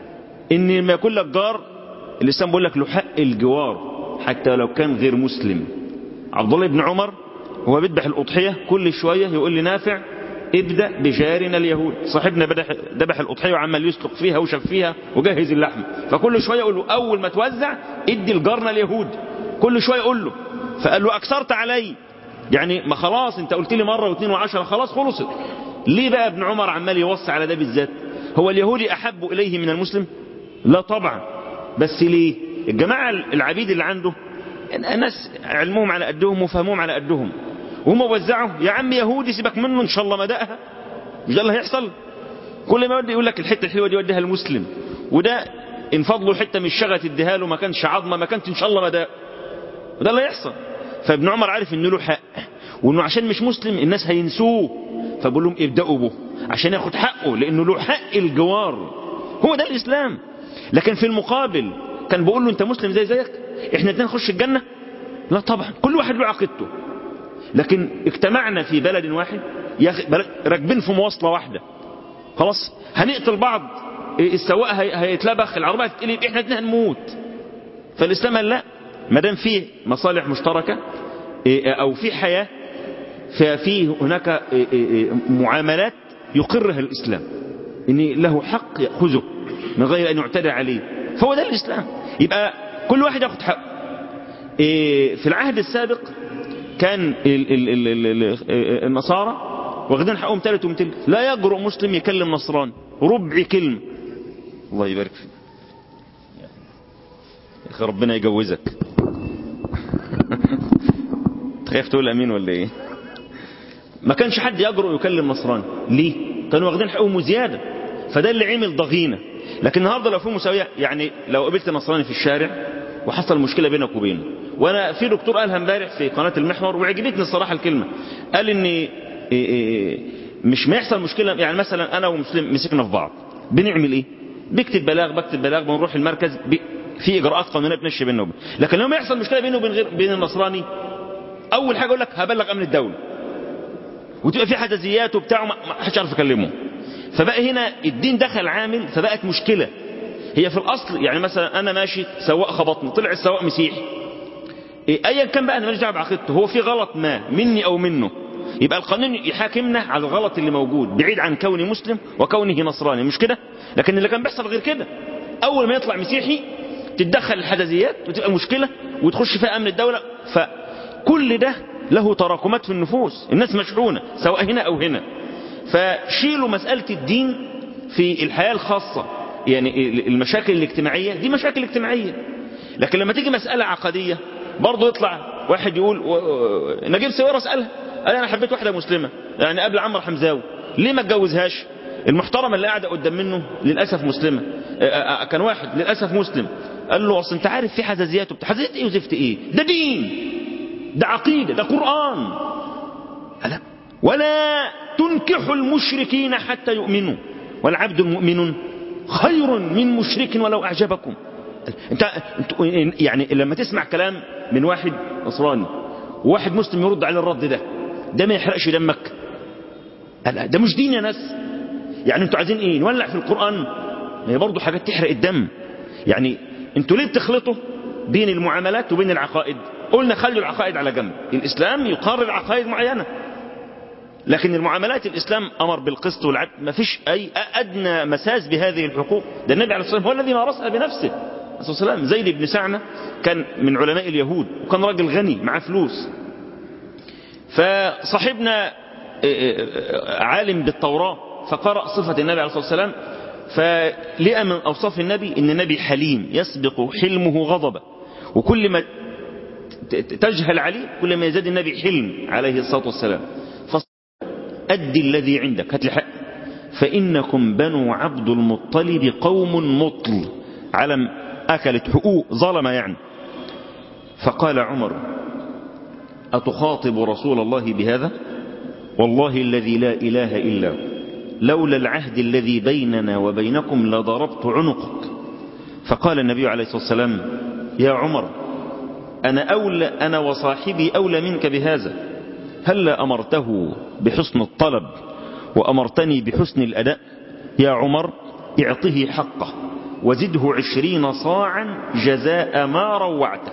[SPEAKER 2] إن ما يكون لك جار الإسلام بيقول لك له حق الجوار حتى لو كان غير مسلم عبد الله بن عمر هو بيذبح الأضحية كل شوية يقول لي نافع ابدأ بجارنا اليهود صاحبنا ذبح الأضحية وعمال يسلق فيها وشف فيها وجهز اللحم فكل شوية يقول له أول ما توزع ادي لجارنا اليهود كل شوية يقول له فقال له أكثرت علي يعني ما خلاص انت قلت لي مرة واثنين وعشرة خلاص خلصت ليه بقى ابن عمر عمال يوصي على ده بالذات هو اليهودي أحب إليه من المسلم لا طبعا بس ليه الجماعة العبيد اللي عنده ناس علمهم على قدهم وفهمهم على قدهم وهم وزعوا يا عم يهودي سيبك منه ان شاء الله ما دقها مش ده اللي هيحصل كل ما يودي يقول لك الحته الحلوه دي يوديها المسلم وده ان فضلوا حته من الشغه تديها له ما كانش عظمه ما كانت ان شاء الله ما داق وده اللي هيحصل فابن عمر عارف انه له حق وانه عشان مش مسلم الناس هينسوه فبقول لهم ابداوا به عشان ياخد حقه لانه له حق الجوار هو ده الاسلام لكن في المقابل كان بيقول له انت مسلم زي زيك احنا اتنين نخش الجنه لا طبعا كل واحد له عقيدته لكن اجتمعنا في بلد واحد راكبين في مواصله واحده خلاص هنقتل بعض السواق هيتلبخ العربيه هتتقلب احنا اتنين هنموت فالاسلام قال لا ما دام فيه مصالح مشتركه او في حياه ففي هناك معاملات يقرها الاسلام ان له حق ياخذه من غير ان يعتدى عليه فهو ده الاسلام يبقى كل واحد ياخد حقه في العهد السابق كان النصارى واخدين حقهم ثالث ومثلث لا يجرؤ مسلم يكلم نصراني ربع كلمة الله يبارك فيك يا اخي ربنا يجوزك خايف تقول امين ولا ايه ما كانش حد يجرؤ يكلم نصراني ليه كانوا واخدين حقهم زياده فده اللي عمل ضغينه لكن النهارده لو في مساويه يعني لو قابلت نصراني في الشارع وحصل مشكله بينك وبينه وانا في دكتور قالها امبارح في قناه المحور وعجبتني الصراحه الكلمه قال ان إيه إيه مش ما يحصل مشكله يعني مثلا انا ومسلم مسكنا في بعض بنعمل ايه بكتب بلاغ بكتب بلاغ بنروح المركز في اجراءات قانونيه بنمشي بيننا وبين لكن لما يحصل مشكله بينه وبين غير بين النصراني اول حاجه اقول لك هبلغ امن الدوله وتبقى في حدثيات وبتاع ما حدش عارف يكلمه فبقى هنا الدين دخل عامل فبقت مشكله هي في الاصل يعني مثلا انا ماشي سواق خبطني طلع السواق مسيحي إيه ايا كان بقى انا ماليش دعوه بعقيدته هو في غلط ما مني او منه يبقى القانون يحاكمنا على الغلط اللي موجود بعيد عن كوني مسلم وكونه نصراني مش كده لكن اللي كان بيحصل غير كده اول ما يطلع مسيحي تتدخل الحدثيات وتبقى مشكله وتخش فيها امن الدوله فكل ده له تراكمات في النفوس الناس مشحونه سواء هنا او هنا فشيلوا مساله الدين في الحياه الخاصه يعني المشاكل الاجتماعيه دي مشاكل اجتماعيه لكن لما تيجي مساله عقديه برضه يطلع واحد يقول نجيب سويرة اسالها قال انا حبيت واحده مسلمه يعني قبل عمرو حمزاوي ليه ما اتجوزهاش المحترمه اللي قاعده قدام منه للاسف مسلمه كان واحد للاسف مسلم قال له اصل انت عارف في حزازيات وبتاع حزازيات ايه وزفت ايه ده دين ده عقيده ده قران ألا ولا تنكحوا المشركين حتى يؤمنوا والعبد المؤمن خير من مشرك ولو اعجبكم انت يعني لما تسمع كلام من واحد نصراني وواحد مسلم يرد على الرد ده ده ما يحرقش دمك ده مش دين يا ناس يعني انتوا عايزين ايه نولع في القرآن ما هي برضه حاجات تحرق الدم يعني انتوا ليه بتخلطوا بين المعاملات وبين العقائد قلنا خلوا العقائد على جنب الاسلام يقرر عقائد معينة لكن المعاملات الاسلام امر بالقسط والعدل ما فيش اي ادنى مساس بهذه الحقوق ده النبي عليه الصلاه والسلام هو الذي مارسها بنفسه عليه الصلاه والسلام زيد بن سعنه كان من علماء اليهود وكان راجل غني معاه فلوس فصاحبنا عالم بالتوراة فقرأ صفة النبي عليه الصلاة والسلام فلقى من أوصاف النبي أن النبي حليم يسبق حلمه غضبه وكل ما تجهل عليه كل ما يزداد النبي حلم عليه الصلاة والسلام أدي الذي عندك هات لي حق فإنكم بنو عبد المطلب قوم مطل علم أكلت حقوق ظلم يعني فقال عمر أتخاطب رسول الله بهذا والله الذي لا إله إلا هو لولا العهد الذي بيننا وبينكم لضربت عنقك فقال النبي عليه الصلاة والسلام يا عمر أنا, أولى أنا وصاحبي أولى منك بهذا هل أمرته بحسن الطلب وأمرتني بحسن الأداء يا عمر اعطه حقه وزده عشرين صاعا جزاء ما روعته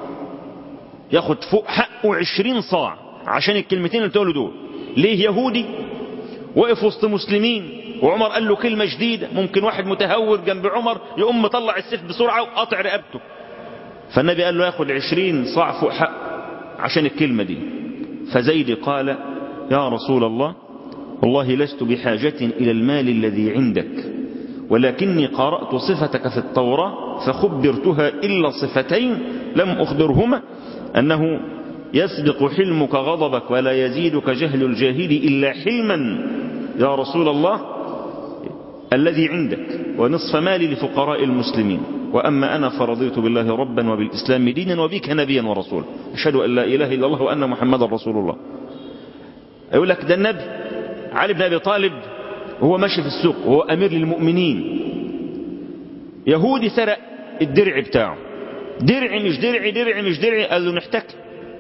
[SPEAKER 2] ياخد فوق حقه عشرين صاع عشان الكلمتين اللي تقوله دول ليه يهودي وقف وسط مسلمين وعمر قال له كلمة جديدة ممكن واحد متهور جنب عمر يقوم مطلع السيف بسرعة وقاطع رقبته فالنبي قال له ياخد عشرين صاع فوق حق عشان الكلمة دي فزيد قال يا رسول الله والله لست بحاجة إلى المال الذي عندك ولكني قرأت صفتك في التوراة فخبرتها إلا صفتين لم أخبرهما أنه يسبق حلمك غضبك ولا يزيدك جهل الجاهل إلا حلما يا رسول الله الذي عندك ونصف مالي لفقراء المسلمين وأما أنا فرضيت بالله ربا وبالإسلام دينا وبك نبيا ورسولا أشهد أن لا إله إلا الله وأن محمدا رسول الله يقول لك ده النبي علي بن أبي طالب وهو ماشي في السوق وهو أمير للمؤمنين يهودي سرق الدرع بتاعه درع مش درع درع مش درع قال له نحتكم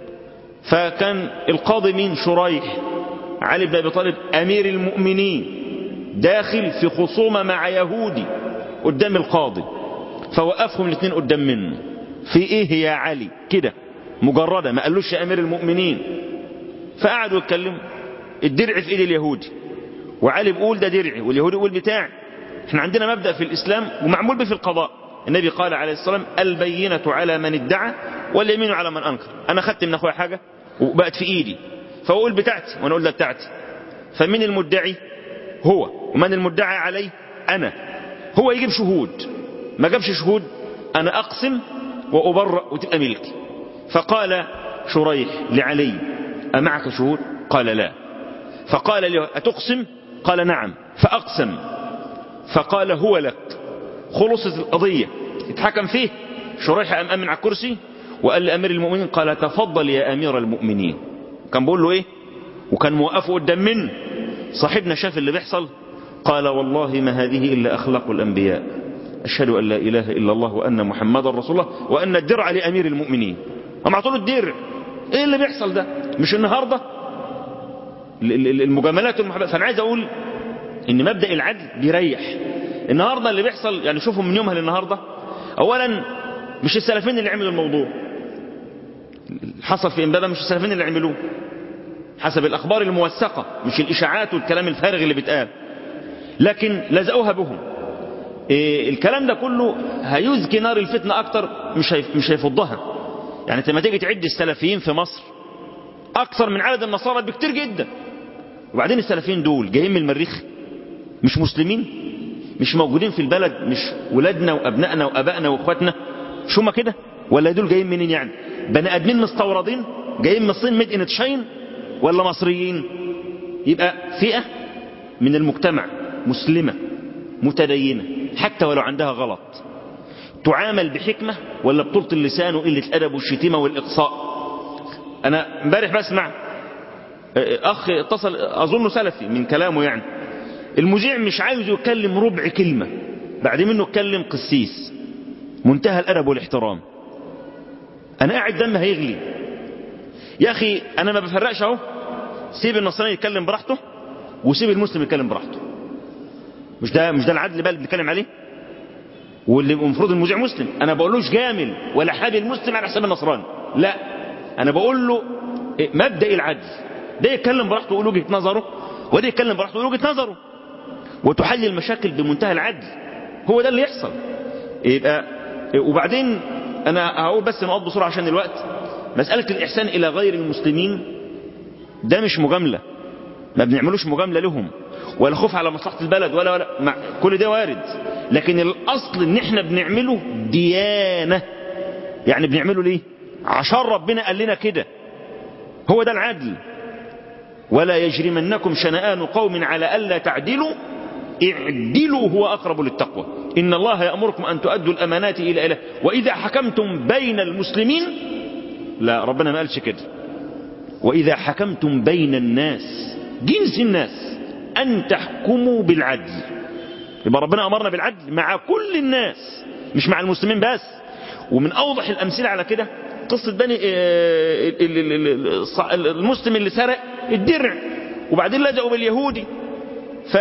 [SPEAKER 2] فكان القاضي مين شريح علي بن أبي طالب أمير المؤمنين داخل في خصومة مع يهودي قدام القاضي فوقفهم الاثنين قدام منه في ايه يا علي كده مجردة ما قالوش يا أمير المؤمنين فقعدوا يتكلموا الدرع في ايد اليهودي وعلي بيقول ده درعي واليهودي يقول بتاعي احنا عندنا مبدأ في الإسلام ومعمول به في القضاء النبي قال عليه الصلاة والسلام البينة على من ادعى واليمين على من أنكر أنا خدت من أخويا حاجة وبقت في إيدي فأقول بتاعتي وأنا أقول ده بتاعتي فمن المدعي هو ومن المدعي عليه أنا هو يجيب شهود ما جابش شهود أنا أقسم وأبرأ وتبقى ملكي فقال شريح لعلي أمعك شهود قال لا فقال له أتقسم قال نعم فأقسم فقال هو لك خلصت القضية اتحكم فيه شريح أم أمن على الكرسي وقال لأمير المؤمنين قال تفضل يا أمير المؤمنين كان بقول له إيه وكان موقفه قدام منه صاحبنا شاف اللي بيحصل قال والله ما هذه إلا أخلاق الأنبياء أشهد أن لا إله إلا الله وأن محمد رسول الله وأن الدرع لأمير المؤمنين هم عطوا له الدرع إيه اللي بيحصل ده مش النهاردة المجاملات والمحبات فأنا عايز أقول إن مبدأ العدل بيريح النهاردة اللي بيحصل يعني شوفوا من يومها للنهاردة أولا مش السلفين اللي عملوا الموضوع حصل في إمبابة مش السلفين اللي عملوه حسب الأخبار الموثقة مش الإشاعات والكلام الفارغ اللي بيتقال لكن لزقوها بهم إيه الكلام ده كله هيزكي نار الفتنة أكتر مش مش هيفضها يعني انت لما تيجي تعد السلفيين في مصر أكثر من عدد النصارى بكتير جدا وبعدين السلفيين دول جايين من المريخ مش مسلمين مش موجودين في البلد مش ولادنا وأبنائنا وأبائنا وأخواتنا شو ما كده ولا دول جايين منين يعني بني آدمين مستوردين جايين من الصين ميد ان تشاين ولا مصريين يبقى فئة من المجتمع مسلمة متدينة حتى ولو عندها غلط تعامل بحكمة ولا بطولة اللسان وقلة الأدب والشتيمة والإقصاء أنا امبارح بسمع أخ اتصل أظنه سلفي من كلامه يعني المذيع مش عايز يتكلم ربع كلمة بعد منه يتكلم قسيس منتهى الأدب والاحترام أنا قاعد دم هيغلي يا أخي أنا ما بفرقش أهو سيب النصراني يتكلم براحته وسيب المسلم يتكلم براحته مش ده مش ده العدل بقى اللي بنتكلم عليه واللي المفروض المذيع مسلم انا بقولوش جامل ولا حابي المسلم على حساب النصراني لا انا بقول له مبدا العدل ده يتكلم براحته ويقول وجهه نظره وده يتكلم براحته ويقول وجهه نظره وتحل المشاكل بمنتهى العدل هو ده اللي يحصل يبقى وبعدين انا هقول بس نقط بسرعه عشان الوقت مساله الاحسان الى غير المسلمين ده مش مجامله ما بنعملوش مجامله لهم ولا خوف على مصلحة البلد ولا ولا مع كل ده وارد لكن الأصل ان احنا بنعمله ديانة يعني بنعمله ليه عشان ربنا قال لنا كده هو ده العدل ولا يجرمنكم شنآن قوم على ألا تعدلوا اعدلوا هو أقرب للتقوى إن الله يأمركم أن تؤدوا الأمانات إلى إله وإذا حكمتم بين المسلمين لا ربنا ما قالش كده وإذا حكمتم بين الناس جنس الناس أن تحكموا بالعدل يبقى ربنا أمرنا بالعدل مع كل الناس مش مع المسلمين بس ومن أوضح الأمثلة على كده قصة بني المسلم اللي سرق الدرع وبعدين لجأوا باليهودي ف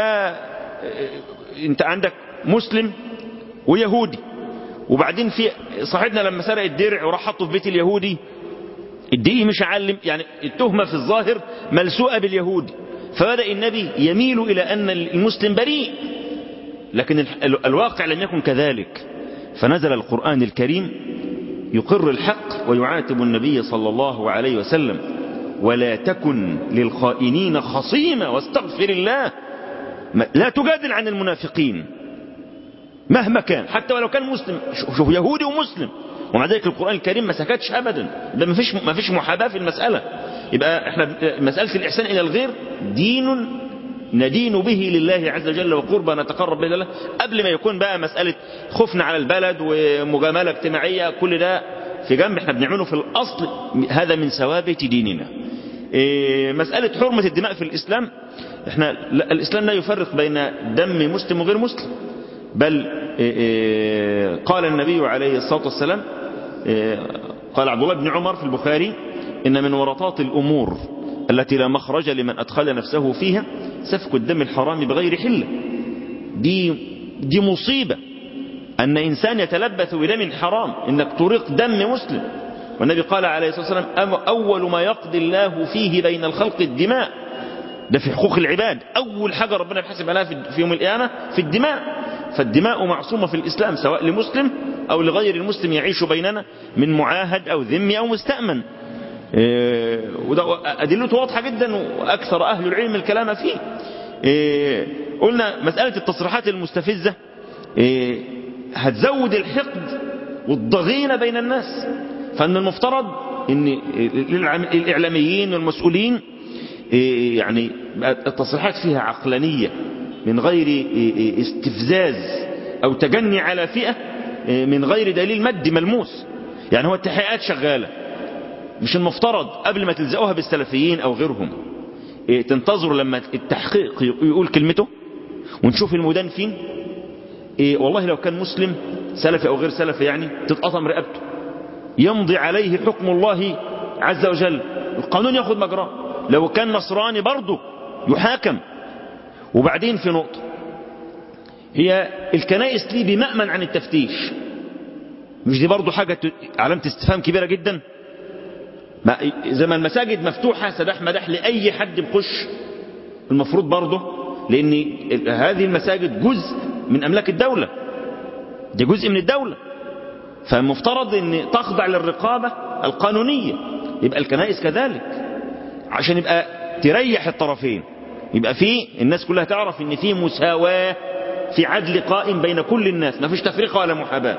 [SPEAKER 2] انت عندك مسلم ويهودي وبعدين في صاحبنا لما سرق الدرع وراح حطه في بيت اليهودي الدقيق مش علم يعني التهمة في الظاهر ملسوءة باليهودي فبدأ النبي يميل إلى أن المسلم بريء لكن الواقع لم يكن كذلك فنزل القرآن الكريم يقر الحق ويعاتب النبي صلى الله عليه وسلم ولا تكن للخائنين خصيمة واستغفر الله لا تجادل عن المنافقين مهما كان حتى ولو كان مسلم شوف يهودي ومسلم ومع ذلك القرآن الكريم ما سكتش أبدا ده ما فيش ما فيش محاباة في المسألة يبقى احنا مسألة الإحسان إلى الغير دين ندين به لله عز وجل وقربى نتقرب به الله قبل ما يكون بقى مسألة خوفنا على البلد ومجاملة اجتماعية كل ده في جنب احنا بنعمله في الأصل هذا من ثوابت ديننا إيه مسألة حرمة الدماء في الإسلام احنا الإسلام لا يفرق بين دم مسلم وغير مسلم بل إيه إيه قال النبي عليه الصلاة والسلام قال عبد الله بن عمر في البخاري إن من ورطات الأمور التي لا مخرج لمن أدخل نفسه فيها سفك الدم الحرام بغير حلة دي, دي مصيبة أن إنسان يتلبث بدم حرام إنك تريق دم مسلم والنبي قال عليه الصلاة والسلام أول ما يقضي الله فيه بين الخلق الدماء ده في حقوق العباد أول حاجة ربنا يحسب عليها في يوم القيامة في الدماء فالدماء معصومة في الإسلام سواء لمسلم أو لغير المسلم يعيش بيننا من معاهد أو ذمي أو مستأمن إيه وده أدلته واضحة جدا وأكثر أهل العلم الكلام فيه إيه قلنا مسألة التصريحات المستفزة إيه هتزود الحقد والضغينة بين الناس فأن المفترض ان الاعلاميين والمسؤولين يعني التصريحات فيها عقلانية من غير استفزاز او تجني على فئة من غير دليل مادي ملموس يعني هو التحقيقات شغالة مش المفترض قبل ما تلزقوها بالسلفيين او غيرهم تنتظروا لما التحقيق يقول كلمته ونشوف المدان فين والله لو كان مسلم سلفي او غير سلفي يعني تتقطم رقبته يمضي عليه حكم الله عز وجل القانون ياخد مجراه لو كان نصراني برضه يحاكم وبعدين في نقطة هي الكنائس ليه بمأمن عن التفتيش مش دي برضه حاجة علامة استفهام كبيرة جدا ما زي ما المساجد مفتوحة سداح مداح لأي حد بخش المفروض برضه لأن هذه المساجد جزء من أملاك الدولة دي جزء من الدولة فالمفترض أن تخضع للرقابة القانونية يبقى الكنائس كذلك عشان يبقى تريح الطرفين يبقى في الناس كلها تعرف ان في مساواة في عدل قائم بين كل الناس ما فيش تفرقة ولا محاباة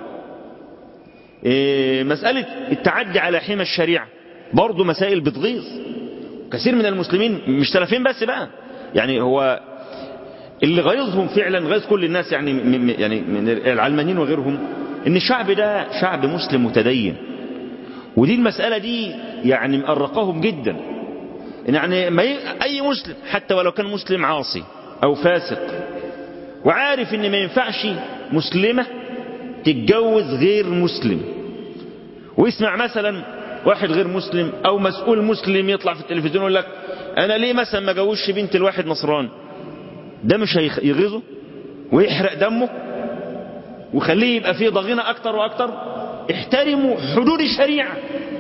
[SPEAKER 2] إيه مسألة التعدي على حمى الشريعة برضو مسائل بتغيظ كثير من المسلمين مش سلفين بس بقى يعني هو اللي غيظهم فعلا غيظ كل الناس يعني من يعني من العلمانيين وغيرهم ان الشعب ده شعب مسلم متدين ودي المسألة دي يعني مقرقاهم جدا يعني ما ي... اي مسلم حتى ولو كان مسلم عاصي او فاسق وعارف ان ما ينفعش مسلمة تتجوز غير مسلم ويسمع مثلا واحد غير مسلم او مسؤول مسلم يطلع في التلفزيون يقول لك انا ليه مثلا ما جوزش بنت الواحد نصراني ده مش هيغيظه ويحرق دمه وخليه يبقى فيه ضغينة اكتر واكتر احترموا حدود الشريعة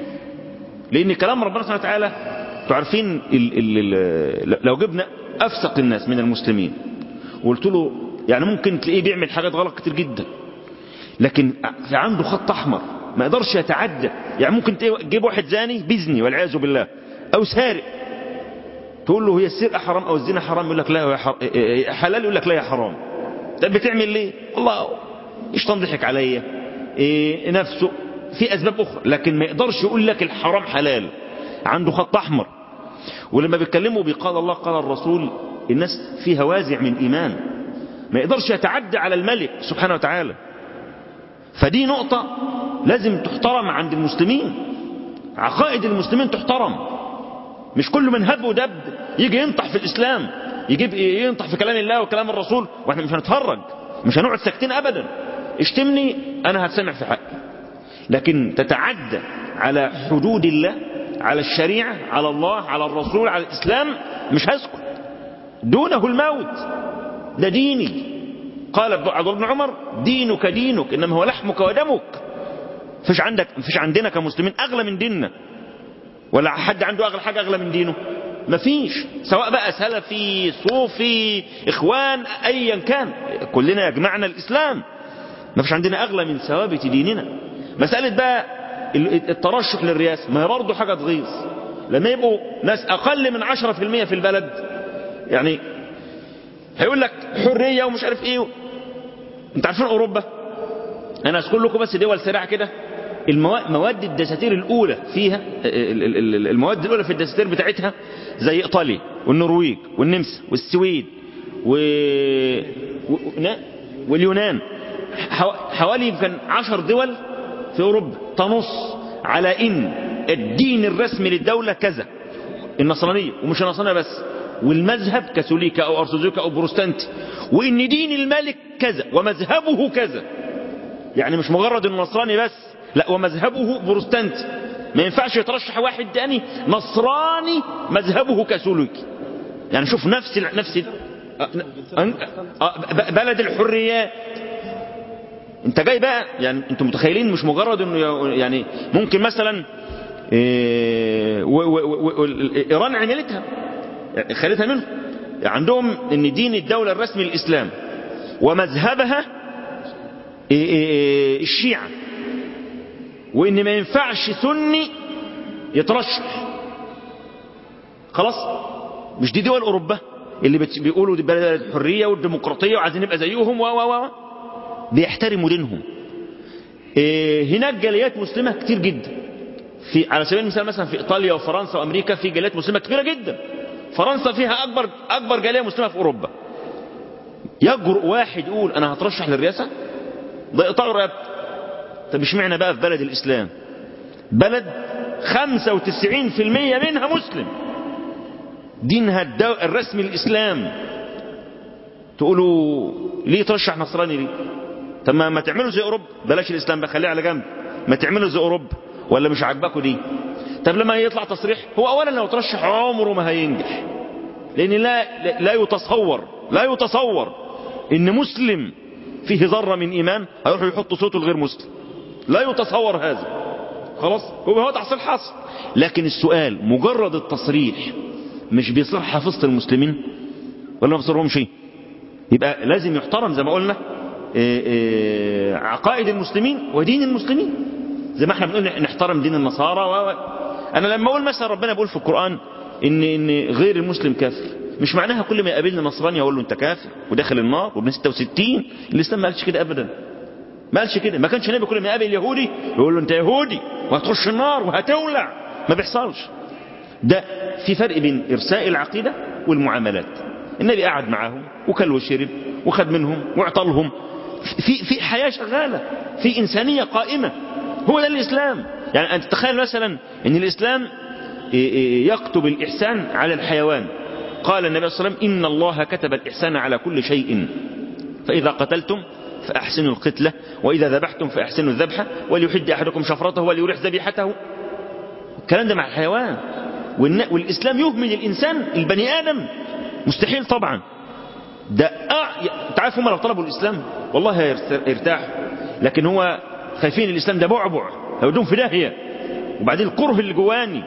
[SPEAKER 2] لان كلام ربنا سبحانه وتعالى تعرفين ال ال ال لو جبنا افسق الناس من المسلمين وقلت له يعني ممكن تلاقيه بيعمل حاجات غلط كتير جدا لكن في عنده خط احمر ما يقدرش يتعدى يعني ممكن تجيب واحد زاني بيزني والعياذ بالله او سارق تقول له هي السرقه حرام او الزنا حرام يقول لك لا يا حلال يقول لك لا يا حرام طب بتعمل ليه الله الشيطان ضحك عليا إيه نفسه في اسباب اخرى لكن ما يقدرش يقول لك الحرام حلال عنده خط احمر ولما بيتكلموا بقال الله قال الرسول الناس فيها وازع من ايمان ما يقدرش يتعدى على الملك سبحانه وتعالى فدي نقطة لازم تحترم عند المسلمين عقائد المسلمين تحترم مش كل من هب ودب يجي ينطح في الإسلام يجيب ينطح في كلام الله وكلام الرسول واحنا مش هنتفرج مش هنقعد ساكتين أبدا اشتمني أنا هتسمع في حقي لكن تتعدى على حدود الله على الشريعة على الله على الرسول على الإسلام مش هسكت دونه الموت ده ديني قال عبد الله بن عمر دينك دينك إنما هو لحمك ودمك فيش عندك فيش عندنا كمسلمين أغلى من ديننا ولا حد عنده أغلى حاجة أغلى من دينه مفيش سواء بقى سلفي صوفي إخوان أيا كان كلنا يجمعنا الإسلام مفيش عندنا أغلى من ثوابت ديننا مسألة بقى الترشح للرئاسة ما هي برضه حاجة تغيظ لما يبقوا ناس أقل من 10% في البلد يعني هيقول لك حرية ومش عارف ايه انت عارفين اوروبا انا اذكر لكم بس دول سريعه كده المواد مواد الدساتير الاولى فيها المواد الاولى في الدساتير بتاعتها زي ايطاليا والنرويج والنمسا والسويد و... و... واليونان حوالي يمكن عشر دول في اوروبا تنص على ان الدين الرسمي للدولة كذا النصرانية ومش النصرانية بس والمذهب كاثوليكا او ارثوذكسي او بروستانتي وان دين الملك كذا ومذهبه كذا يعني مش مجرد النصراني بس لا ومذهبه بروستانتي ما ينفعش يترشح واحد تاني نصراني مذهبه كاثوليكي يعني شوف نفس ال... نفس ال... بلد الحريات انت جاي بقى يعني انتم متخيلين مش مجرد انه يعني ممكن مثلا إيه و... و... و... ايران عملتها خلتها منهم عندهم ان دين الدولة الرسمي الاسلام ومذهبها إيه إيه الشيعة وان ما ينفعش سني يترشح خلاص مش دي دول اوروبا اللي بيقولوا دي بلد الحرية والديمقراطية وعايزين نبقى زيهم و و و بيحترموا دينهم إيه هناك جاليات مسلمة كتير جدا في على سبيل المثال مثلا في إيطاليا وفرنسا وأمريكا في جاليات مسلمة كبيرة جدا فرنسا فيها أكبر أكبر جالية مسلمة في أوروبا يجرؤ واحد يقول أنا هترشح للرئاسة ده يقطعوا رقبته طب اشمعنى بقى في بلد الإسلام بلد 95% منها مسلم دينها الدو... الرسمي الإسلام تقولوا ليه ترشح نصراني ليه طب ما, ما تعملوا زي أوروبا بلاش الإسلام بقى خليه على جنب ما تعملوا زي أوروبا ولا مش عاجباكوا دي طب لما يطلع تصريح هو أولا لو ترشح عمره ما هينجح لأن لا, لا يتصور لا يتصور إن مسلم فيه ذرة من إيمان هيروحوا يحطوا صوته لغير مسلم لا يتصور هذا خلاص هو هو تحصيل حصل لكن السؤال مجرد التصريح مش بيصير حافظة المسلمين ولا ما بيصيرهمش شيء يبقى لازم يحترم زي ما قلنا إيه إيه عقائد المسلمين ودين المسلمين زي ما احنا بنقول نحترم دين النصارى و... انا لما اقول مثلا ربنا بيقول في القرآن ان ان غير المسلم كافر مش معناها كل ما يقابلني نصراني اقول له انت كافر وداخل النار وابن 66 الاسلام ما قالش كده ابدا ما قالش كده ما كانش النبي كل ما يقابل يهودي يقول له انت يهودي وهتخش النار وهتولع ما بيحصلش ده في فرق بين ارساء العقيده والمعاملات النبي قعد معاهم وكل وشرب وخد منهم واعطلهم في في حياه شغاله في انسانيه قائمه هو ده الاسلام يعني انت تتخيل مثلا ان الاسلام يكتب الاحسان على الحيوان قال النبي صلى الله عليه وسلم ان الله كتب الاحسان على كل شيء فاذا قتلتم فأحسنوا القتلة وإذا ذبحتم فأحسنوا الذبحة وليحد أحدكم شفرته وليريح ذبيحته الكلام ده مع الحيوان والإسلام يهمل الإنسان البني آدم مستحيل طبعا ده أع... تعرف هم لو طلبوا الإسلام والله يرتاحوا لكن هو خايفين الإسلام ده بعبع هيودون في داهية وبعدين الكره اللي جواني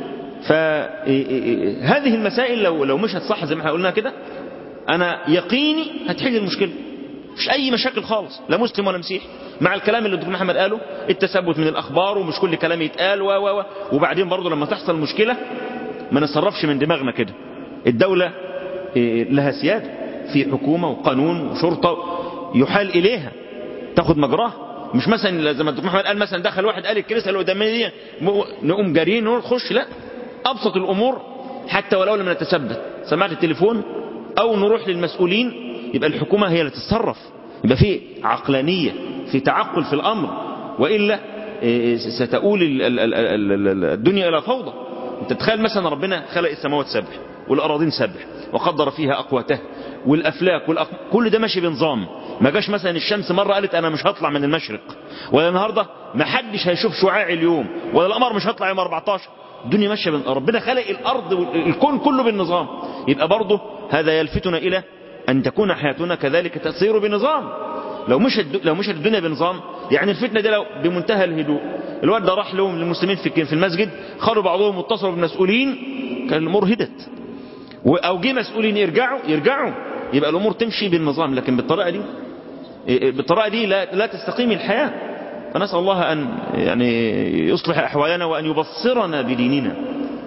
[SPEAKER 2] فهذه المسائل لو لو مشت صح زي ما احنا قلنا كده أنا يقيني هتحل المشكلة مش اي مشاكل خالص لا مسلم ولا مسيحي مع الكلام اللي الدكتور محمد قاله التثبت من الاخبار ومش كل كلام يتقال و و و وبعدين برضه لما تحصل مشكله ما نتصرفش من دماغنا كده الدوله لها سياده في حكومه وقانون وشرطه يحال اليها تاخد مجراها مش مثلا زي ما الدكتور محمد قال مثلا دخل واحد قال الكنيسه اللي قدامنا دي نقوم جاريين نخش لا ابسط الامور حتى ولو لم نتثبت سمعت التليفون او نروح للمسؤولين يبقى الحكومة هي اللي تتصرف يبقى في عقلانية في تعقل في الأمر وإلا ستؤول الدنيا إلى فوضى انت تخيل مثلا ربنا خلق السماوات سبع والأراضين سبع وقدر فيها أقواتها والأفلاك والأق... كل ده ماشي بنظام ما جاش مثلا الشمس مرة قالت أنا مش هطلع من المشرق ولا النهاردة ما حدش هيشوف شعاع اليوم ولا القمر مش هيطلع يوم 14 الدنيا ماشية بن... ربنا خلق الأرض والكون كله بالنظام يبقى برضه هذا يلفتنا إلى أن تكون حياتنا كذلك تسير بنظام لو مش لو مشت الدنيا بنظام يعني الفتنة دي لو بمنتهى الهدوء الواد ده راح لهم للمسلمين في في المسجد خلوا بعضهم متصلوا بالمسؤولين كان الأمور هدت أو جه مسؤولين يرجعوا يرجعوا يبقى الأمور تمشي بالنظام لكن بالطريقة دي بالطريقة دي لا, لا تستقيم الحياة فنسأل الله أن يعني يصلح أحوالنا وأن يبصرنا بديننا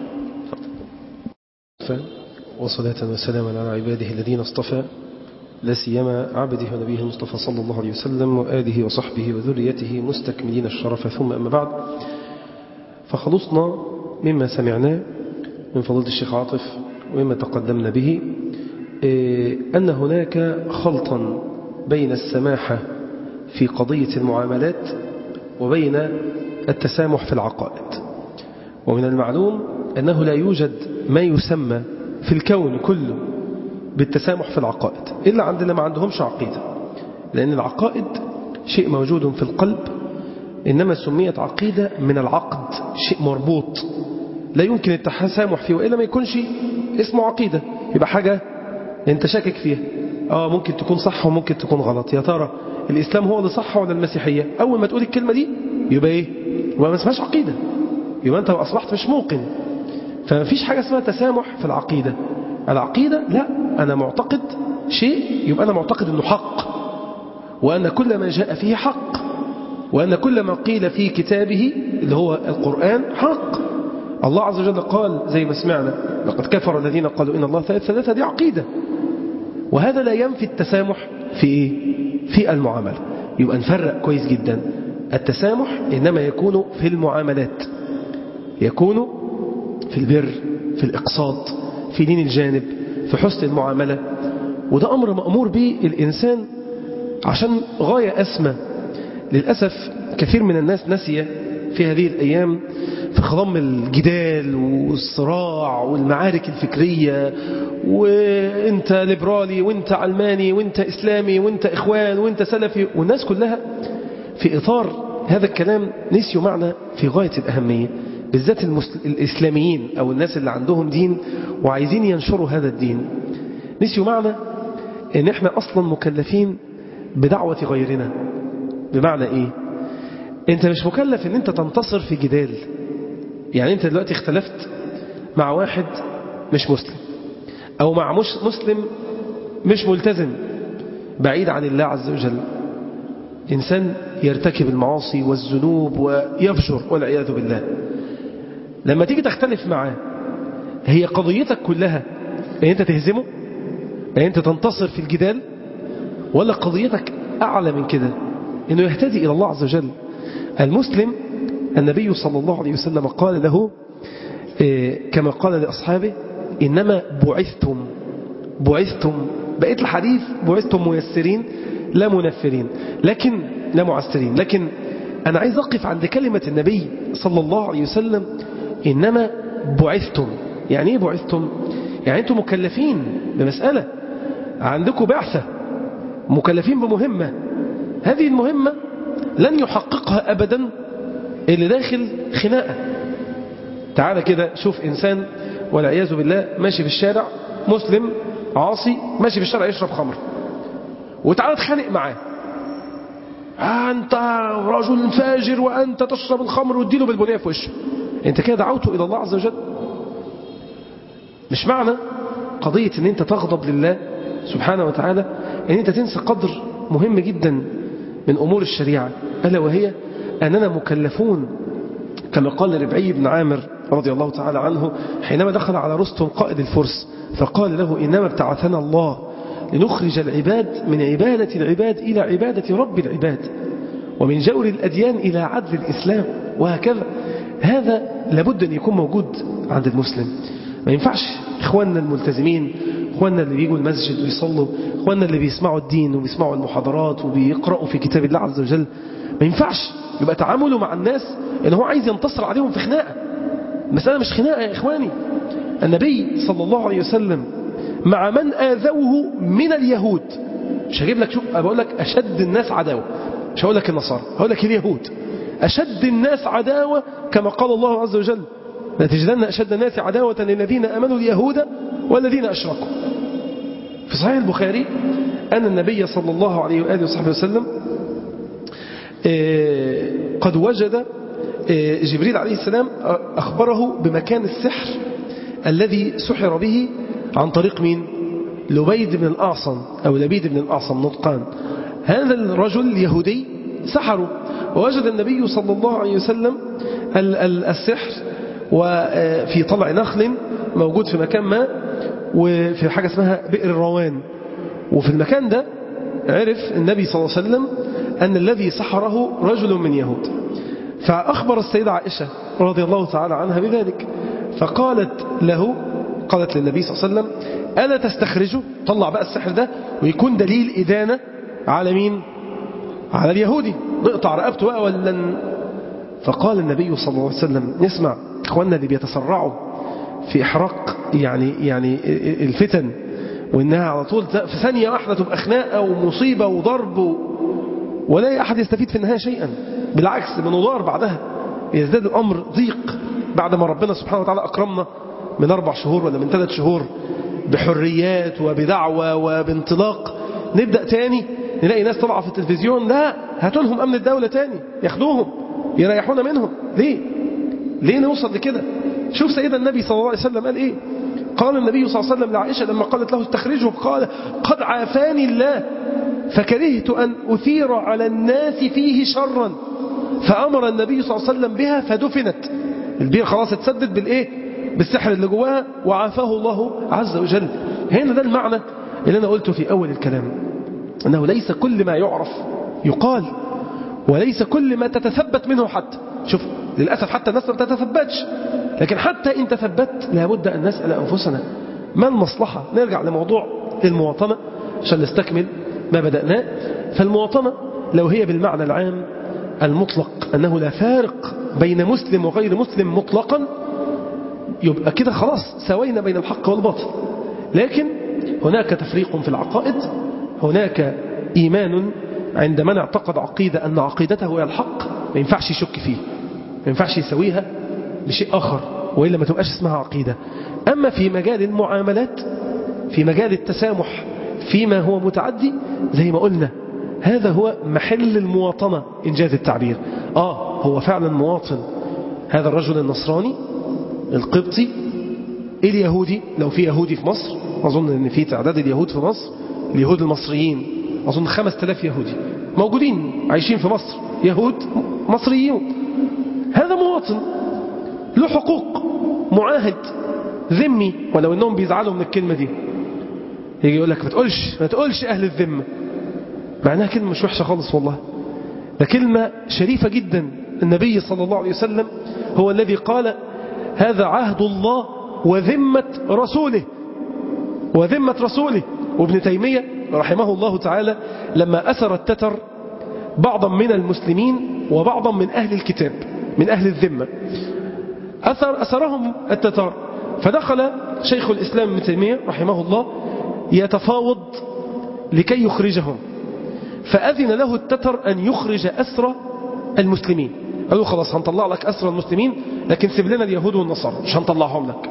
[SPEAKER 1] وصلاة وسلاما على عباده الذين اصطفى لا سيما عبده ونبيه المصطفى صلى الله عليه وسلم وآله وصحبه وذريته مستكملين الشرف ثم أما بعد فخلصنا مما سمعناه من فضيلة الشيخ عاطف ومما تقدمنا به أن هناك خلطا بين السماحة في قضية المعاملات وبين التسامح في العقائد ومن المعلوم أنه لا يوجد ما يسمى في الكون كله بالتسامح في العقائد إلا عندنا ما عندهمش عقيدة لأن العقائد شيء موجود في القلب إنما سميت عقيدة من العقد شيء مربوط لا يمكن التسامح فيه وإلا ما يكونش اسمه عقيدة يبقى حاجة أنت شاكك فيها آه ممكن تكون صح وممكن تكون غلط يا ترى الإسلام هو اللي صح ولا المسيحية أول ما تقول الكلمة دي يبقى إيه يبقى ما اسمهاش عقيدة يبقى أنت أصبحت مش موقن فما فيش حاجة اسمها تسامح في العقيدة العقيدة لا أنا معتقد شيء يبقى أنا معتقد أنه حق وأن كل ما جاء فيه حق وأن كل ما قيل في كتابه اللي هو القرآن حق الله عز وجل قال زي ما سمعنا لقد كفر الذين قالوا إن الله ثالث ثلاثة دي عقيدة وهذا لا ينفي التسامح في إيه؟ في المعاملة يبقى نفرق كويس جدا التسامح إنما يكون في المعاملات يكون في البر في الإقساط في دين الجانب في حسن المعاملة وده أمر مأمور به الإنسان عشان غاية أسمى للأسف كثير من الناس نسي في هذه الأيام في خضم الجدال والصراع والمعارك الفكرية وانت ليبرالي وانت علماني وانت إسلامي وانت إخوان وانت سلفي والناس كلها في إطار هذا الكلام نسيوا معنى في غاية الأهمية بالذات الإسلاميين أو الناس اللي عندهم دين وعايزين ينشروا هذا الدين نسيوا معنى ان احنا أصلا مكلفين بدعوة غيرنا بمعنى ايه انت مش مكلف ان انت تنتصر في جدال يعني انت دلوقتي اختلفت مع واحد مش مسلم او مع مش مسلم مش ملتزم بعيد عن الله عز وجل إنسان يرتكب المعاصي والذنوب ويفجر والعياذ بالله لما تيجي تختلف معاه هي قضيتك كلها ان انت تهزمه ان انت تنتصر في الجدال ولا قضيتك أعلى من كده انه يهتدي إلى الله عز وجل المسلم النبي صلى الله عليه وسلم قال له كما قال لأصحابه إنما بعثتم بعثتم بقيت الحديث بعثتم ميسرين لا منفرين لكن لا معسرين لكن أنا عايز أقف عند كلمة النبي صلى الله عليه وسلم إنما بعثتم يعني إيه بعثتم يعني أنتم مكلفين بمسألة عندكم بعثة مكلفين بمهمة هذه المهمة لن يحققها أبدا اللي داخل خناقة تعال كده شوف إنسان والعياذ بالله ماشي في الشارع مسلم عاصي ماشي في الشارع يشرب خمر وتعالى تخانق معاه أنت رجل فاجر وأنت تشرب الخمر وتديله بالبنية في وشه أنت كده دعوته إلى الله عز وجل مش معنى قضية أن أنت تغضب لله سبحانه وتعالى أن أنت تنسى قدر مهم جدا من أمور الشريعة ألا وهي أننا مكلفون كما قال ربعي بن عامر رضي الله تعالى عنه حينما دخل على رستم قائد الفرس فقال له إنما ابتعثنا الله لنخرج العباد من عبادة العباد إلى عبادة رب العباد ومن جور الأديان إلى عدل الإسلام وهكذا هذا لابد أن يكون موجود عند المسلم ما ينفعش إخواننا الملتزمين إخواننا اللي بيجوا المسجد ويصلوا إخواننا اللي بيسمعوا الدين وبيسمعوا المحاضرات وبيقرأوا في كتاب الله عز وجل ما ينفعش يبقى تعامله مع الناس إن هو عايز ينتصر عليهم في خناقة المسألة مش خناقة يا إخواني النبي صلى الله عليه وسلم مع من آذوه من اليهود مش هجيب لك شوف بقول لك أشد الناس عداوة مش هقول لك النصارى هقول لك اليهود أشد الناس عداوة كما قال الله عز وجل لتجدن أشد الناس عداوة للذين أمنوا اليهود والذين أشركوا في صحيح البخاري أن النبي صلى الله عليه وآله وصحبه وسلم قد وجد جبريل عليه السلام أخبره بمكان السحر الذي سحر به عن طريق مين لبيد بن الأعصم أو لبيد بن الأعصم نطقان هذا الرجل اليهودي سحره ووجد النبي صلى الله عليه وسلم السحر وفي طلع نخل موجود في مكان ما وفي حاجة اسمها بئر الروان وفي المكان ده عرف النبي صلى الله عليه وسلم أن الذي سحره رجل من يهود فأخبر السيدة عائشة رضي الله تعالى عنها بذلك فقالت له قالت للنبي صلى الله عليه وسلم ألا تستخرجه طلع بقى السحر ده ويكون دليل إدانة على مين على اليهودي نقطع رقبته بقى ولا فقال النبي صلى الله عليه وسلم نسمع إخواننا اللي بيتسرعوا في إحراق يعني يعني الفتن وإنها على طول في ثانية واحدة تبقى خناقة ومصيبة وضرب ولا أحد يستفيد في النهاية شيئا بالعكس بنضار بعدها يزداد الأمر ضيق بعد ما ربنا سبحانه وتعالى أكرمنا من أربع شهور ولا من ثلاث شهور بحريات وبدعوة وبانطلاق نبدأ تاني نلاقي ناس طالعة في التلفزيون لا هاتوا لهم أمن الدولة تاني ياخدوهم يريحونا منهم ليه ليه نوصل لكده شوف سيدنا النبي صلى الله عليه وسلم قال إيه قال النبي صلى الله عليه وسلم لعائشة لما قالت له استخرجه قال قد عافاني الله فكرهت أن أثير على الناس فيه شرا فأمر النبي صلى الله عليه وسلم بها فدفنت البير خلاص اتسدد بالإيه بالسحر اللي جواها وعافاه الله عز وجل هنا ده المعنى اللي أنا قلته في أول الكلام أنه ليس كل ما يعرف يقال وليس كل ما تتثبت منه حتى شوف للأسف حتى الناس ما تتثبتش لكن حتى إن تثبت لابد أن نسأل أنفسنا ما المصلحة نرجع لموضوع المواطنة عشان نستكمل ما بدأناه فالمواطنة لو هي بالمعنى العام المطلق أنه لا فارق بين مسلم وغير مسلم مطلقا يبقى كده خلاص سوينا بين الحق والباطل لكن هناك تفريق في العقائد هناك إيمان عند من اعتقد عقيدة أن عقيدته هي الحق ما ينفعش يشك فيه ما ينفعش يسويها بشيء آخر وإلا ما تبقاش اسمها عقيدة أما في مجال المعاملات في مجال التسامح فيما هو متعدي زي ما قلنا هذا هو محل المواطنة إنجاز التعبير آه هو فعلا مواطن هذا الرجل النصراني القبطي اليهودي لو في يهودي في مصر أظن أن في تعداد اليهود في مصر اليهود المصريين أظن 5000 يهودي موجودين عايشين في مصر يهود مصريون هذا مواطن له حقوق معاهد ذمي ولو أنهم بيزعلوا من الكلمة دي يجي يقول لك ما تقولش ما تقولش أهل الذمة معناها كلمة مش وحشة خالص والله ده كلمة شريفة جدا النبي صلى الله عليه وسلم هو الذي قال هذا عهد الله وذمة رسوله وذمة رسوله وابن تيمية رحمه الله تعالى لما أسر التتر بعضا من المسلمين وبعضا من أهل الكتاب من أهل الذمة أثر أسرهم التتار فدخل شيخ الإسلام ابن تيمية رحمه الله يتفاوض لكي يخرجهم فأذن له التتر أن يخرج أسرى المسلمين قالوا خلاص هنطلع لك أسرى المسلمين لكن سيب لنا اليهود والنصارى مش هنطلعهم لك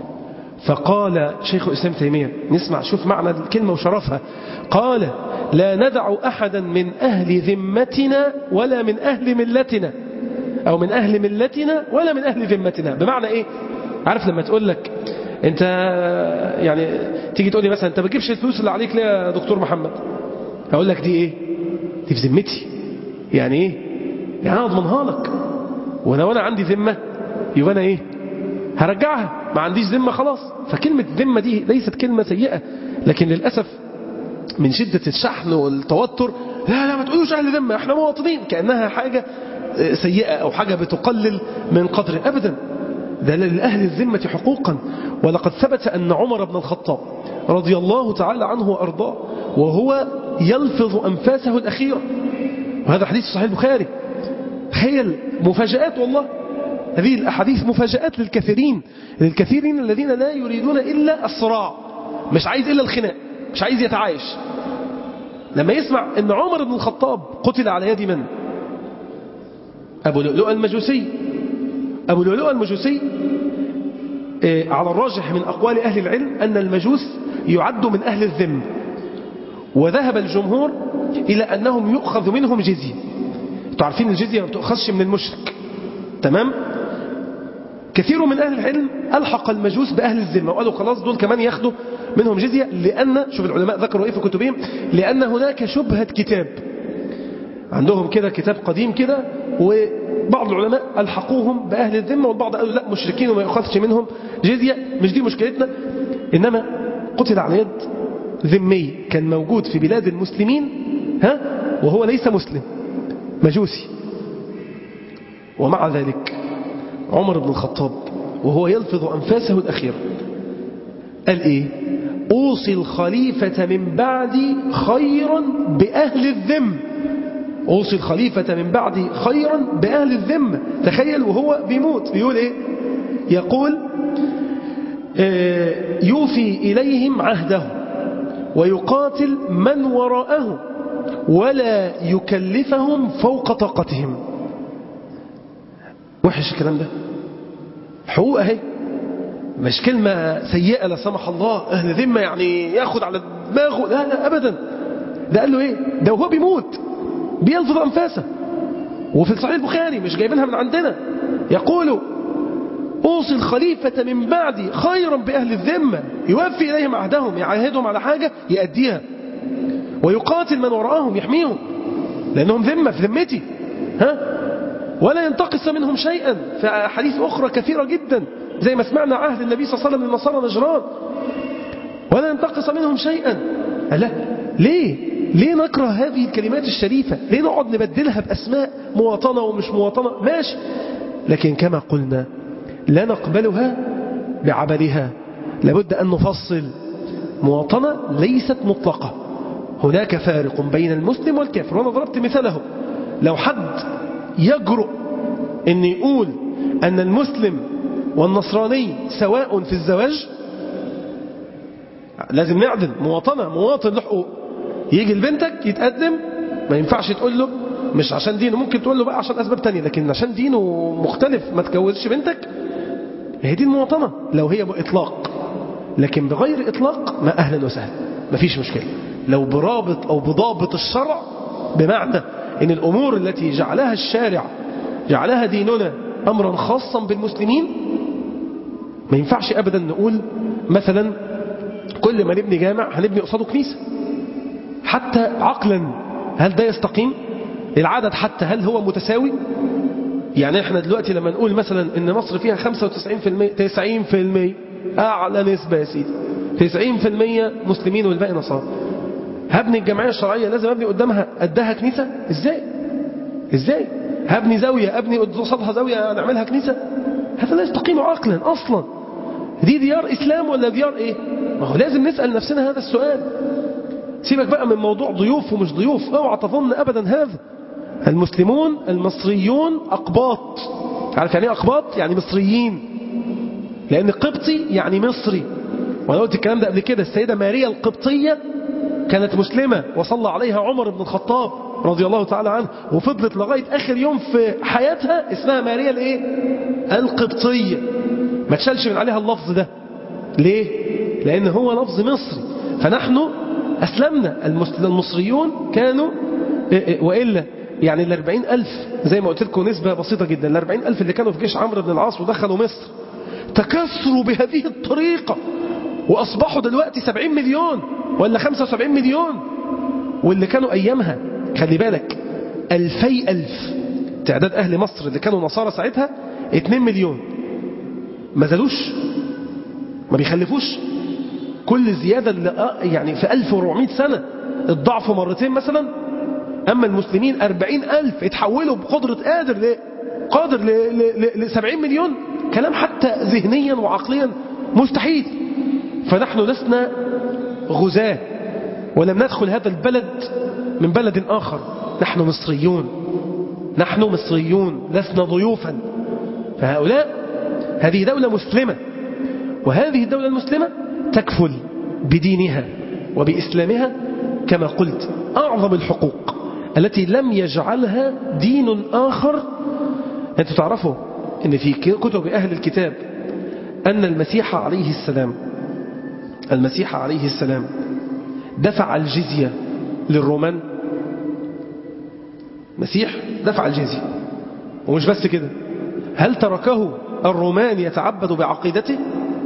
[SPEAKER 1] فقال شيخ الإسلام تيمية نسمع شوف معنى الكلمة وشرفها قال لا ندع أحدا من أهل ذمتنا ولا من أهل ملتنا أو من أهل ملتنا ولا من أهل ذمتنا بمعنى إيه عارف لما تقول لك أنت يعني تيجي تقول لي مثلا أنت ما بتجيبش الفلوس اللي عليك ليه يا دكتور محمد أقول لك دي إيه دي في ذمتي يعني إيه يعني أنا أضمنها لك ولو أنا عندي ذمة يبقى أنا إيه هرجعها ما عنديش ذمة خلاص فكلمة ذمة دي ليست كلمة سيئة لكن للأسف من شدة الشحن والتوتر لا لا ما تقولوش أهل ذمة احنا مواطنين كأنها حاجة سيئة أو حاجة بتقلل من قدر أبدا ده لأهل الذمة حقوقا ولقد ثبت أن عمر بن الخطاب رضي الله تعالى عنه وأرضاه وهو يلفظ أنفاسه الأخيرة وهذا حديث صحيح البخاري تخيل مفاجآت والله هذه الأحاديث مفاجآت للكثيرين للكثيرين الذين لا يريدون إلا الصراع مش عايز إلا الخناق مش عايز يتعايش لما يسمع أن عمر بن الخطاب قتل على يد من أبو لؤلؤ المجوسي أبو لؤلؤ المجوسي على الراجح من أقوال أهل العلم أن المجوس يعد من أهل الذم وذهب الجمهور إلى أنهم يؤخذ منهم جزية انتوا عارفين الجزية ما بتؤخذش من المشرك تمام كثير من أهل العلم ألحق المجوس بأهل الذمة وقالوا خلاص دول كمان ياخدوا منهم جزية لأن شوف العلماء ذكروا إيه في كتبهم لأن هناك شبهة كتاب عندهم كده كتاب قديم كده وبعض العلماء ألحقوهم بأهل الذمة والبعض قالوا لا مشركين وما يأخذش منهم جزية مش دي مشكلتنا إنما قتل على يد ذمي كان موجود في بلاد المسلمين ها وهو ليس مسلم مجوسي ومع ذلك عمر بن الخطاب وهو يلفظ أنفاسه الأخيرة قال إيه أوصي الخليفة من بعدي خيرا بأهل الذم أوصي الخليفة من بعدي خيرا بأهل الذمة تخيل وهو بيموت بيقول إيه يقول يوفي إليهم عهده ويقاتل من وراءه ولا يكلفهم فوق طاقتهم وحش الكلام ده حقوق اهي مش كلمة سيئة لا سمح الله أهل ذمة يعني ياخد على دماغه لا لا أبدا ده قال له إيه ده وهو بيموت بيلفظ أنفاسه وفي صحيح البخاري مش جايبينها من عندنا يقول أوصي الخليفة من بعدي خيرا بأهل الذمة يوفي إليهم عهدهم يعاهدهم على حاجة يأديها ويقاتل من وراءهم يحميهم لأنهم ذمة في ذمتي ها ولا ينتقص منهم شيئا في أحاديث أخرى كثيرة جدا زي ما سمعنا عهد النبي صلى الله عليه وسلم للنصارى نجران ولا ينتقص منهم شيئا لا ليه ليه نكره هذه الكلمات الشريفة ليه نقعد نبدلها بأسماء مواطنة ومش مواطنة ماشي لكن كما قلنا لا نقبلها بعبلها لابد أن نفصل مواطنة ليست مطلقة هناك فارق بين المسلم والكافر وأنا ضربت مثاله لو حد يجرؤ أن يقول أن المسلم والنصراني سواء في الزواج لازم نعدل مواطنة مواطن له حقوق يجي لبنتك يتقدم ما ينفعش تقول له مش عشان دينه ممكن تقول له بقى عشان أسباب تانية لكن عشان دينه مختلف ما تجوزش بنتك هي دي المواطنة لو هي بإطلاق لكن بغير إطلاق ما أهلا وسهلا ما فيش مشكلة لو برابط أو بضابط الشرع بمعنى أن الأمور التي جعلها الشارع جعلها ديننا أمرا خاصا بالمسلمين ما ينفعش أبدا نقول مثلا كل ما نبني جامع هنبني قصاده كنيسة حتى عقلا هل ده يستقيم العدد حتى هل هو متساوي يعني احنا دلوقتي لما نقول مثلا ان مصر فيها 95% 90% اعلى نسبة يا سيدي 90% مسلمين والباقي نصارى هبني الجمعية الشرعية لازم ابني قدامها قدها كنيسة ازاي ازاي هبني زاوية ابني قصادها زاوية نعملها كنيسة هذا لا يستقيم عقلا اصلا دي ديار اسلام ولا ديار ايه ما هو لازم نسأل نفسنا هذا السؤال سيبك بقى من موضوع ضيوف ومش ضيوف اوعى تظن ابدا هذا المسلمون المصريون أقباط عارف يعني ايه أقباط؟ يعني مصريين لأن قبطي يعني مصري وأنا قلت الكلام ده قبل كده السيدة ماريا القبطية كانت مسلمة وصلى عليها عمر بن الخطاب رضي الله تعالى عنه وفضلت لغاية آخر يوم في حياتها اسمها ماريا الايه القبطية ما تشالش من عليها اللفظ ده ليه لأن هو لفظ مصري فنحن أسلمنا المصريون كانوا وإلا يعني ال 40 ألف زي ما قلت لكم نسبة بسيطة جدا ال 40 ألف اللي كانوا في جيش عمرو بن العاص ودخلوا مصر تكسروا بهذه الطريقة وأصبحوا دلوقتي 70 مليون ولا 75 مليون واللي كانوا أيامها خلي بالك ألفي ألف تعداد أهل مصر اللي كانوا نصارى ساعتها 2 مليون ما زالوش ما بيخلفوش كل زيادة اللي يعني في 1400 سنة الضعف مرتين مثلا أما المسلمين أربعين ألف يتحولوا بقدرة قادر ل... قادر ل 70 مليون كلام حتى ذهنيا وعقليا مستحيل فنحن لسنا غزاة ولم ندخل هذا البلد من بلد آخر نحن مصريون نحن مصريون لسنا ضيوفا فهؤلاء هذه دولة مسلمة وهذه الدولة المسلمة تكفل بدينها وبإسلامها كما قلت أعظم الحقوق التي لم يجعلها دين آخر أنتم تعرفوا أن في كتب أهل الكتاب أن المسيح عليه السلام المسيح عليه السلام دفع الجزية للرومان مسيح دفع الجزية ومش بس كده هل تركه الرومان يتعبد بعقيدته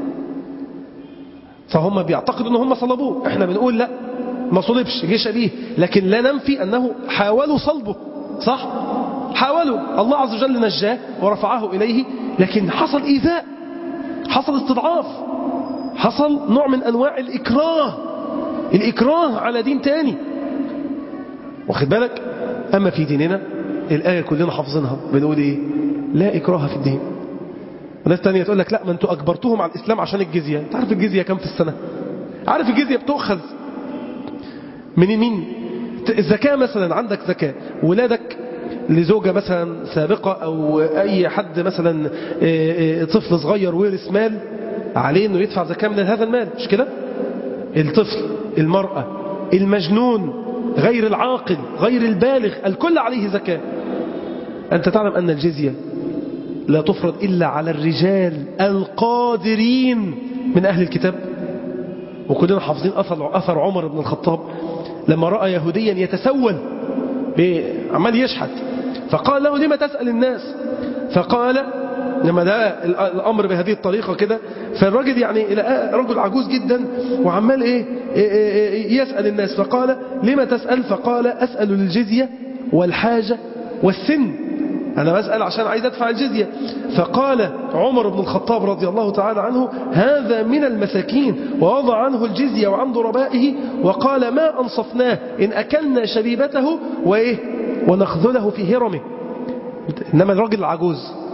[SPEAKER 1] فهم بيعتقدوا ان هم صلبوه احنا بنقول لا ما صلبش جيش به لكن لا ننفي أنه حاولوا صلبه صح حاولوا الله عز وجل نجاه ورفعه إليه لكن حصل إيذاء حصل استضعاف حصل نوع من أنواع الإكراه الإكراه على دين تاني واخد بالك أما في ديننا الآية كلنا حافظينها بنقول إيه لا إكراه في الدين وناس تانية تقول لك لا ما انتوا أجبرتهم على الإسلام عشان الجزية انت عارف الجزية كم في السنة عارف الجزية بتؤخذ من مين الزكاة مثلا عندك زكاة ولادك لزوجة مثلا سابقة أو أي حد مثلا طفل صغير ورث مال عليه أنه يدفع زكاة من هذا المال مش كده الطفل المرأة المجنون غير العاقل غير البالغ الكل عليه زكاة أنت تعلم أن الجزية لا تفرض إلا على الرجال القادرين من أهل الكتاب وكلنا حافظين أثر, أثر عمر بن الخطاب لما رأى يهوديا يتسول عمال يشحت فقال له لما تسأل الناس فقال لما ده الأمر بهذه الطريقة كده فالراجل يعني رجل عجوز جدا وعمال إيه, إيه, إيه يسأل الناس فقال لما تسأل فقال أسأل الجزية والحاجة والسن أنا بسأل عشان عايز أدفع الجزية فقال عمر بن الخطاب رضي الله تعالى عنه هذا من المساكين ووضع عنه الجزية وعن ضربائه وقال ما أنصفناه إن أكلنا شبيبته وإيه ونخذله في هرمه إنما الراجل العجوز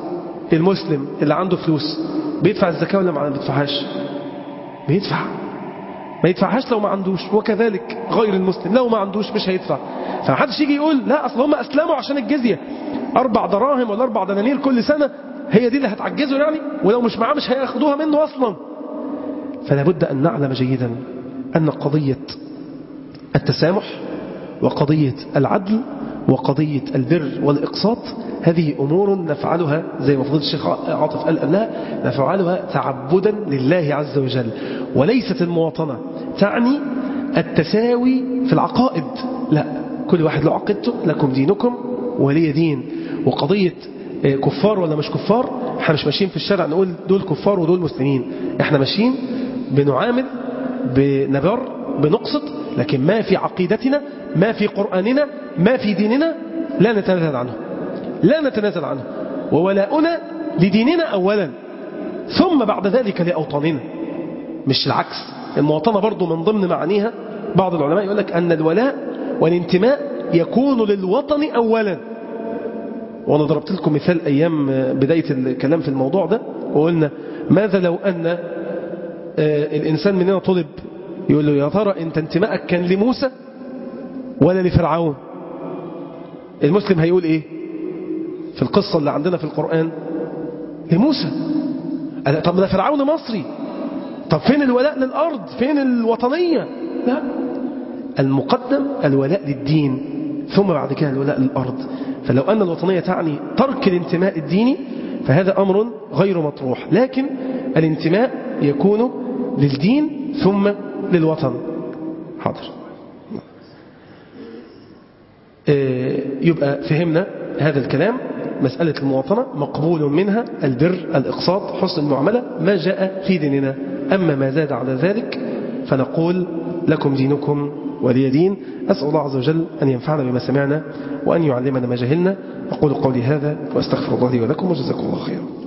[SPEAKER 1] المسلم اللي عنده فلوس بيدفع الزكاة ولا ما بيدفعهاش بيدفع ما يدفعهاش لو ما عندوش وكذلك غير المسلم لو ما عندوش مش هيدفع فمحدش يجي يقول لا أصل هم أسلموا عشان الجزية أربع دراهم ولا أربع دنانير كل سنة هي دي اللي هتعجزه يعني ولو مش معاه مش هياخدوها منه أصلا فلا بد أن نعلم جيدا أن قضية التسامح وقضية العدل وقضية البر والإقساط هذه أمور نفعلها زي ما فضل الشيخ عاطف قال قبلها نفعلها تعبدا لله عز وجل وليست المواطنة تعني التساوي في العقائد لا كل واحد له عقيدته لكم دينكم ولي دين وقضية كفار ولا مش كفار احنا مش ماشيين في الشارع نقول دول كفار ودول مسلمين احنا ماشيين بنعامل بنبر بنقسط لكن ما في عقيدتنا ما في قرآننا ما في ديننا لا نتنازل عنه لا نتنازل عنه وولاؤنا لديننا أولا ثم بعد ذلك لأوطاننا مش العكس المواطنة برضو من ضمن معانيها بعض العلماء يقول لك أن الولاء والانتماء يكون للوطن أولا وأنا ضربت لكم مثال أيام بداية الكلام في الموضوع ده وقلنا ماذا لو أن الإنسان مننا طلب يقول له يا ترى أنت انتمائك كان لموسى ولا لفرعون المسلم هيقول إيه في القصة اللي عندنا في القرآن لموسى طب ده فرعون مصري طب فين الولاء للأرض فين الوطنية لا المقدم الولاء للدين ثم بعد كده الولاء للأرض فلو أن الوطنية تعني ترك الانتماء الديني فهذا أمر غير مطروح لكن الانتماء يكون للدين ثم للوطن حاضر يبقى فهمنا هذا الكلام مسألة المواطنة مقبول منها البر الإقساط حسن المعاملة ما جاء في ديننا أما ما زاد على ذلك فنقول لكم دينكم ولي دين أسأل الله عز وجل أن ينفعنا بما سمعنا وأن يعلمنا ما جهلنا أقول قولي هذا وأستغفر الله لي ولكم وجزاكم الله خيرا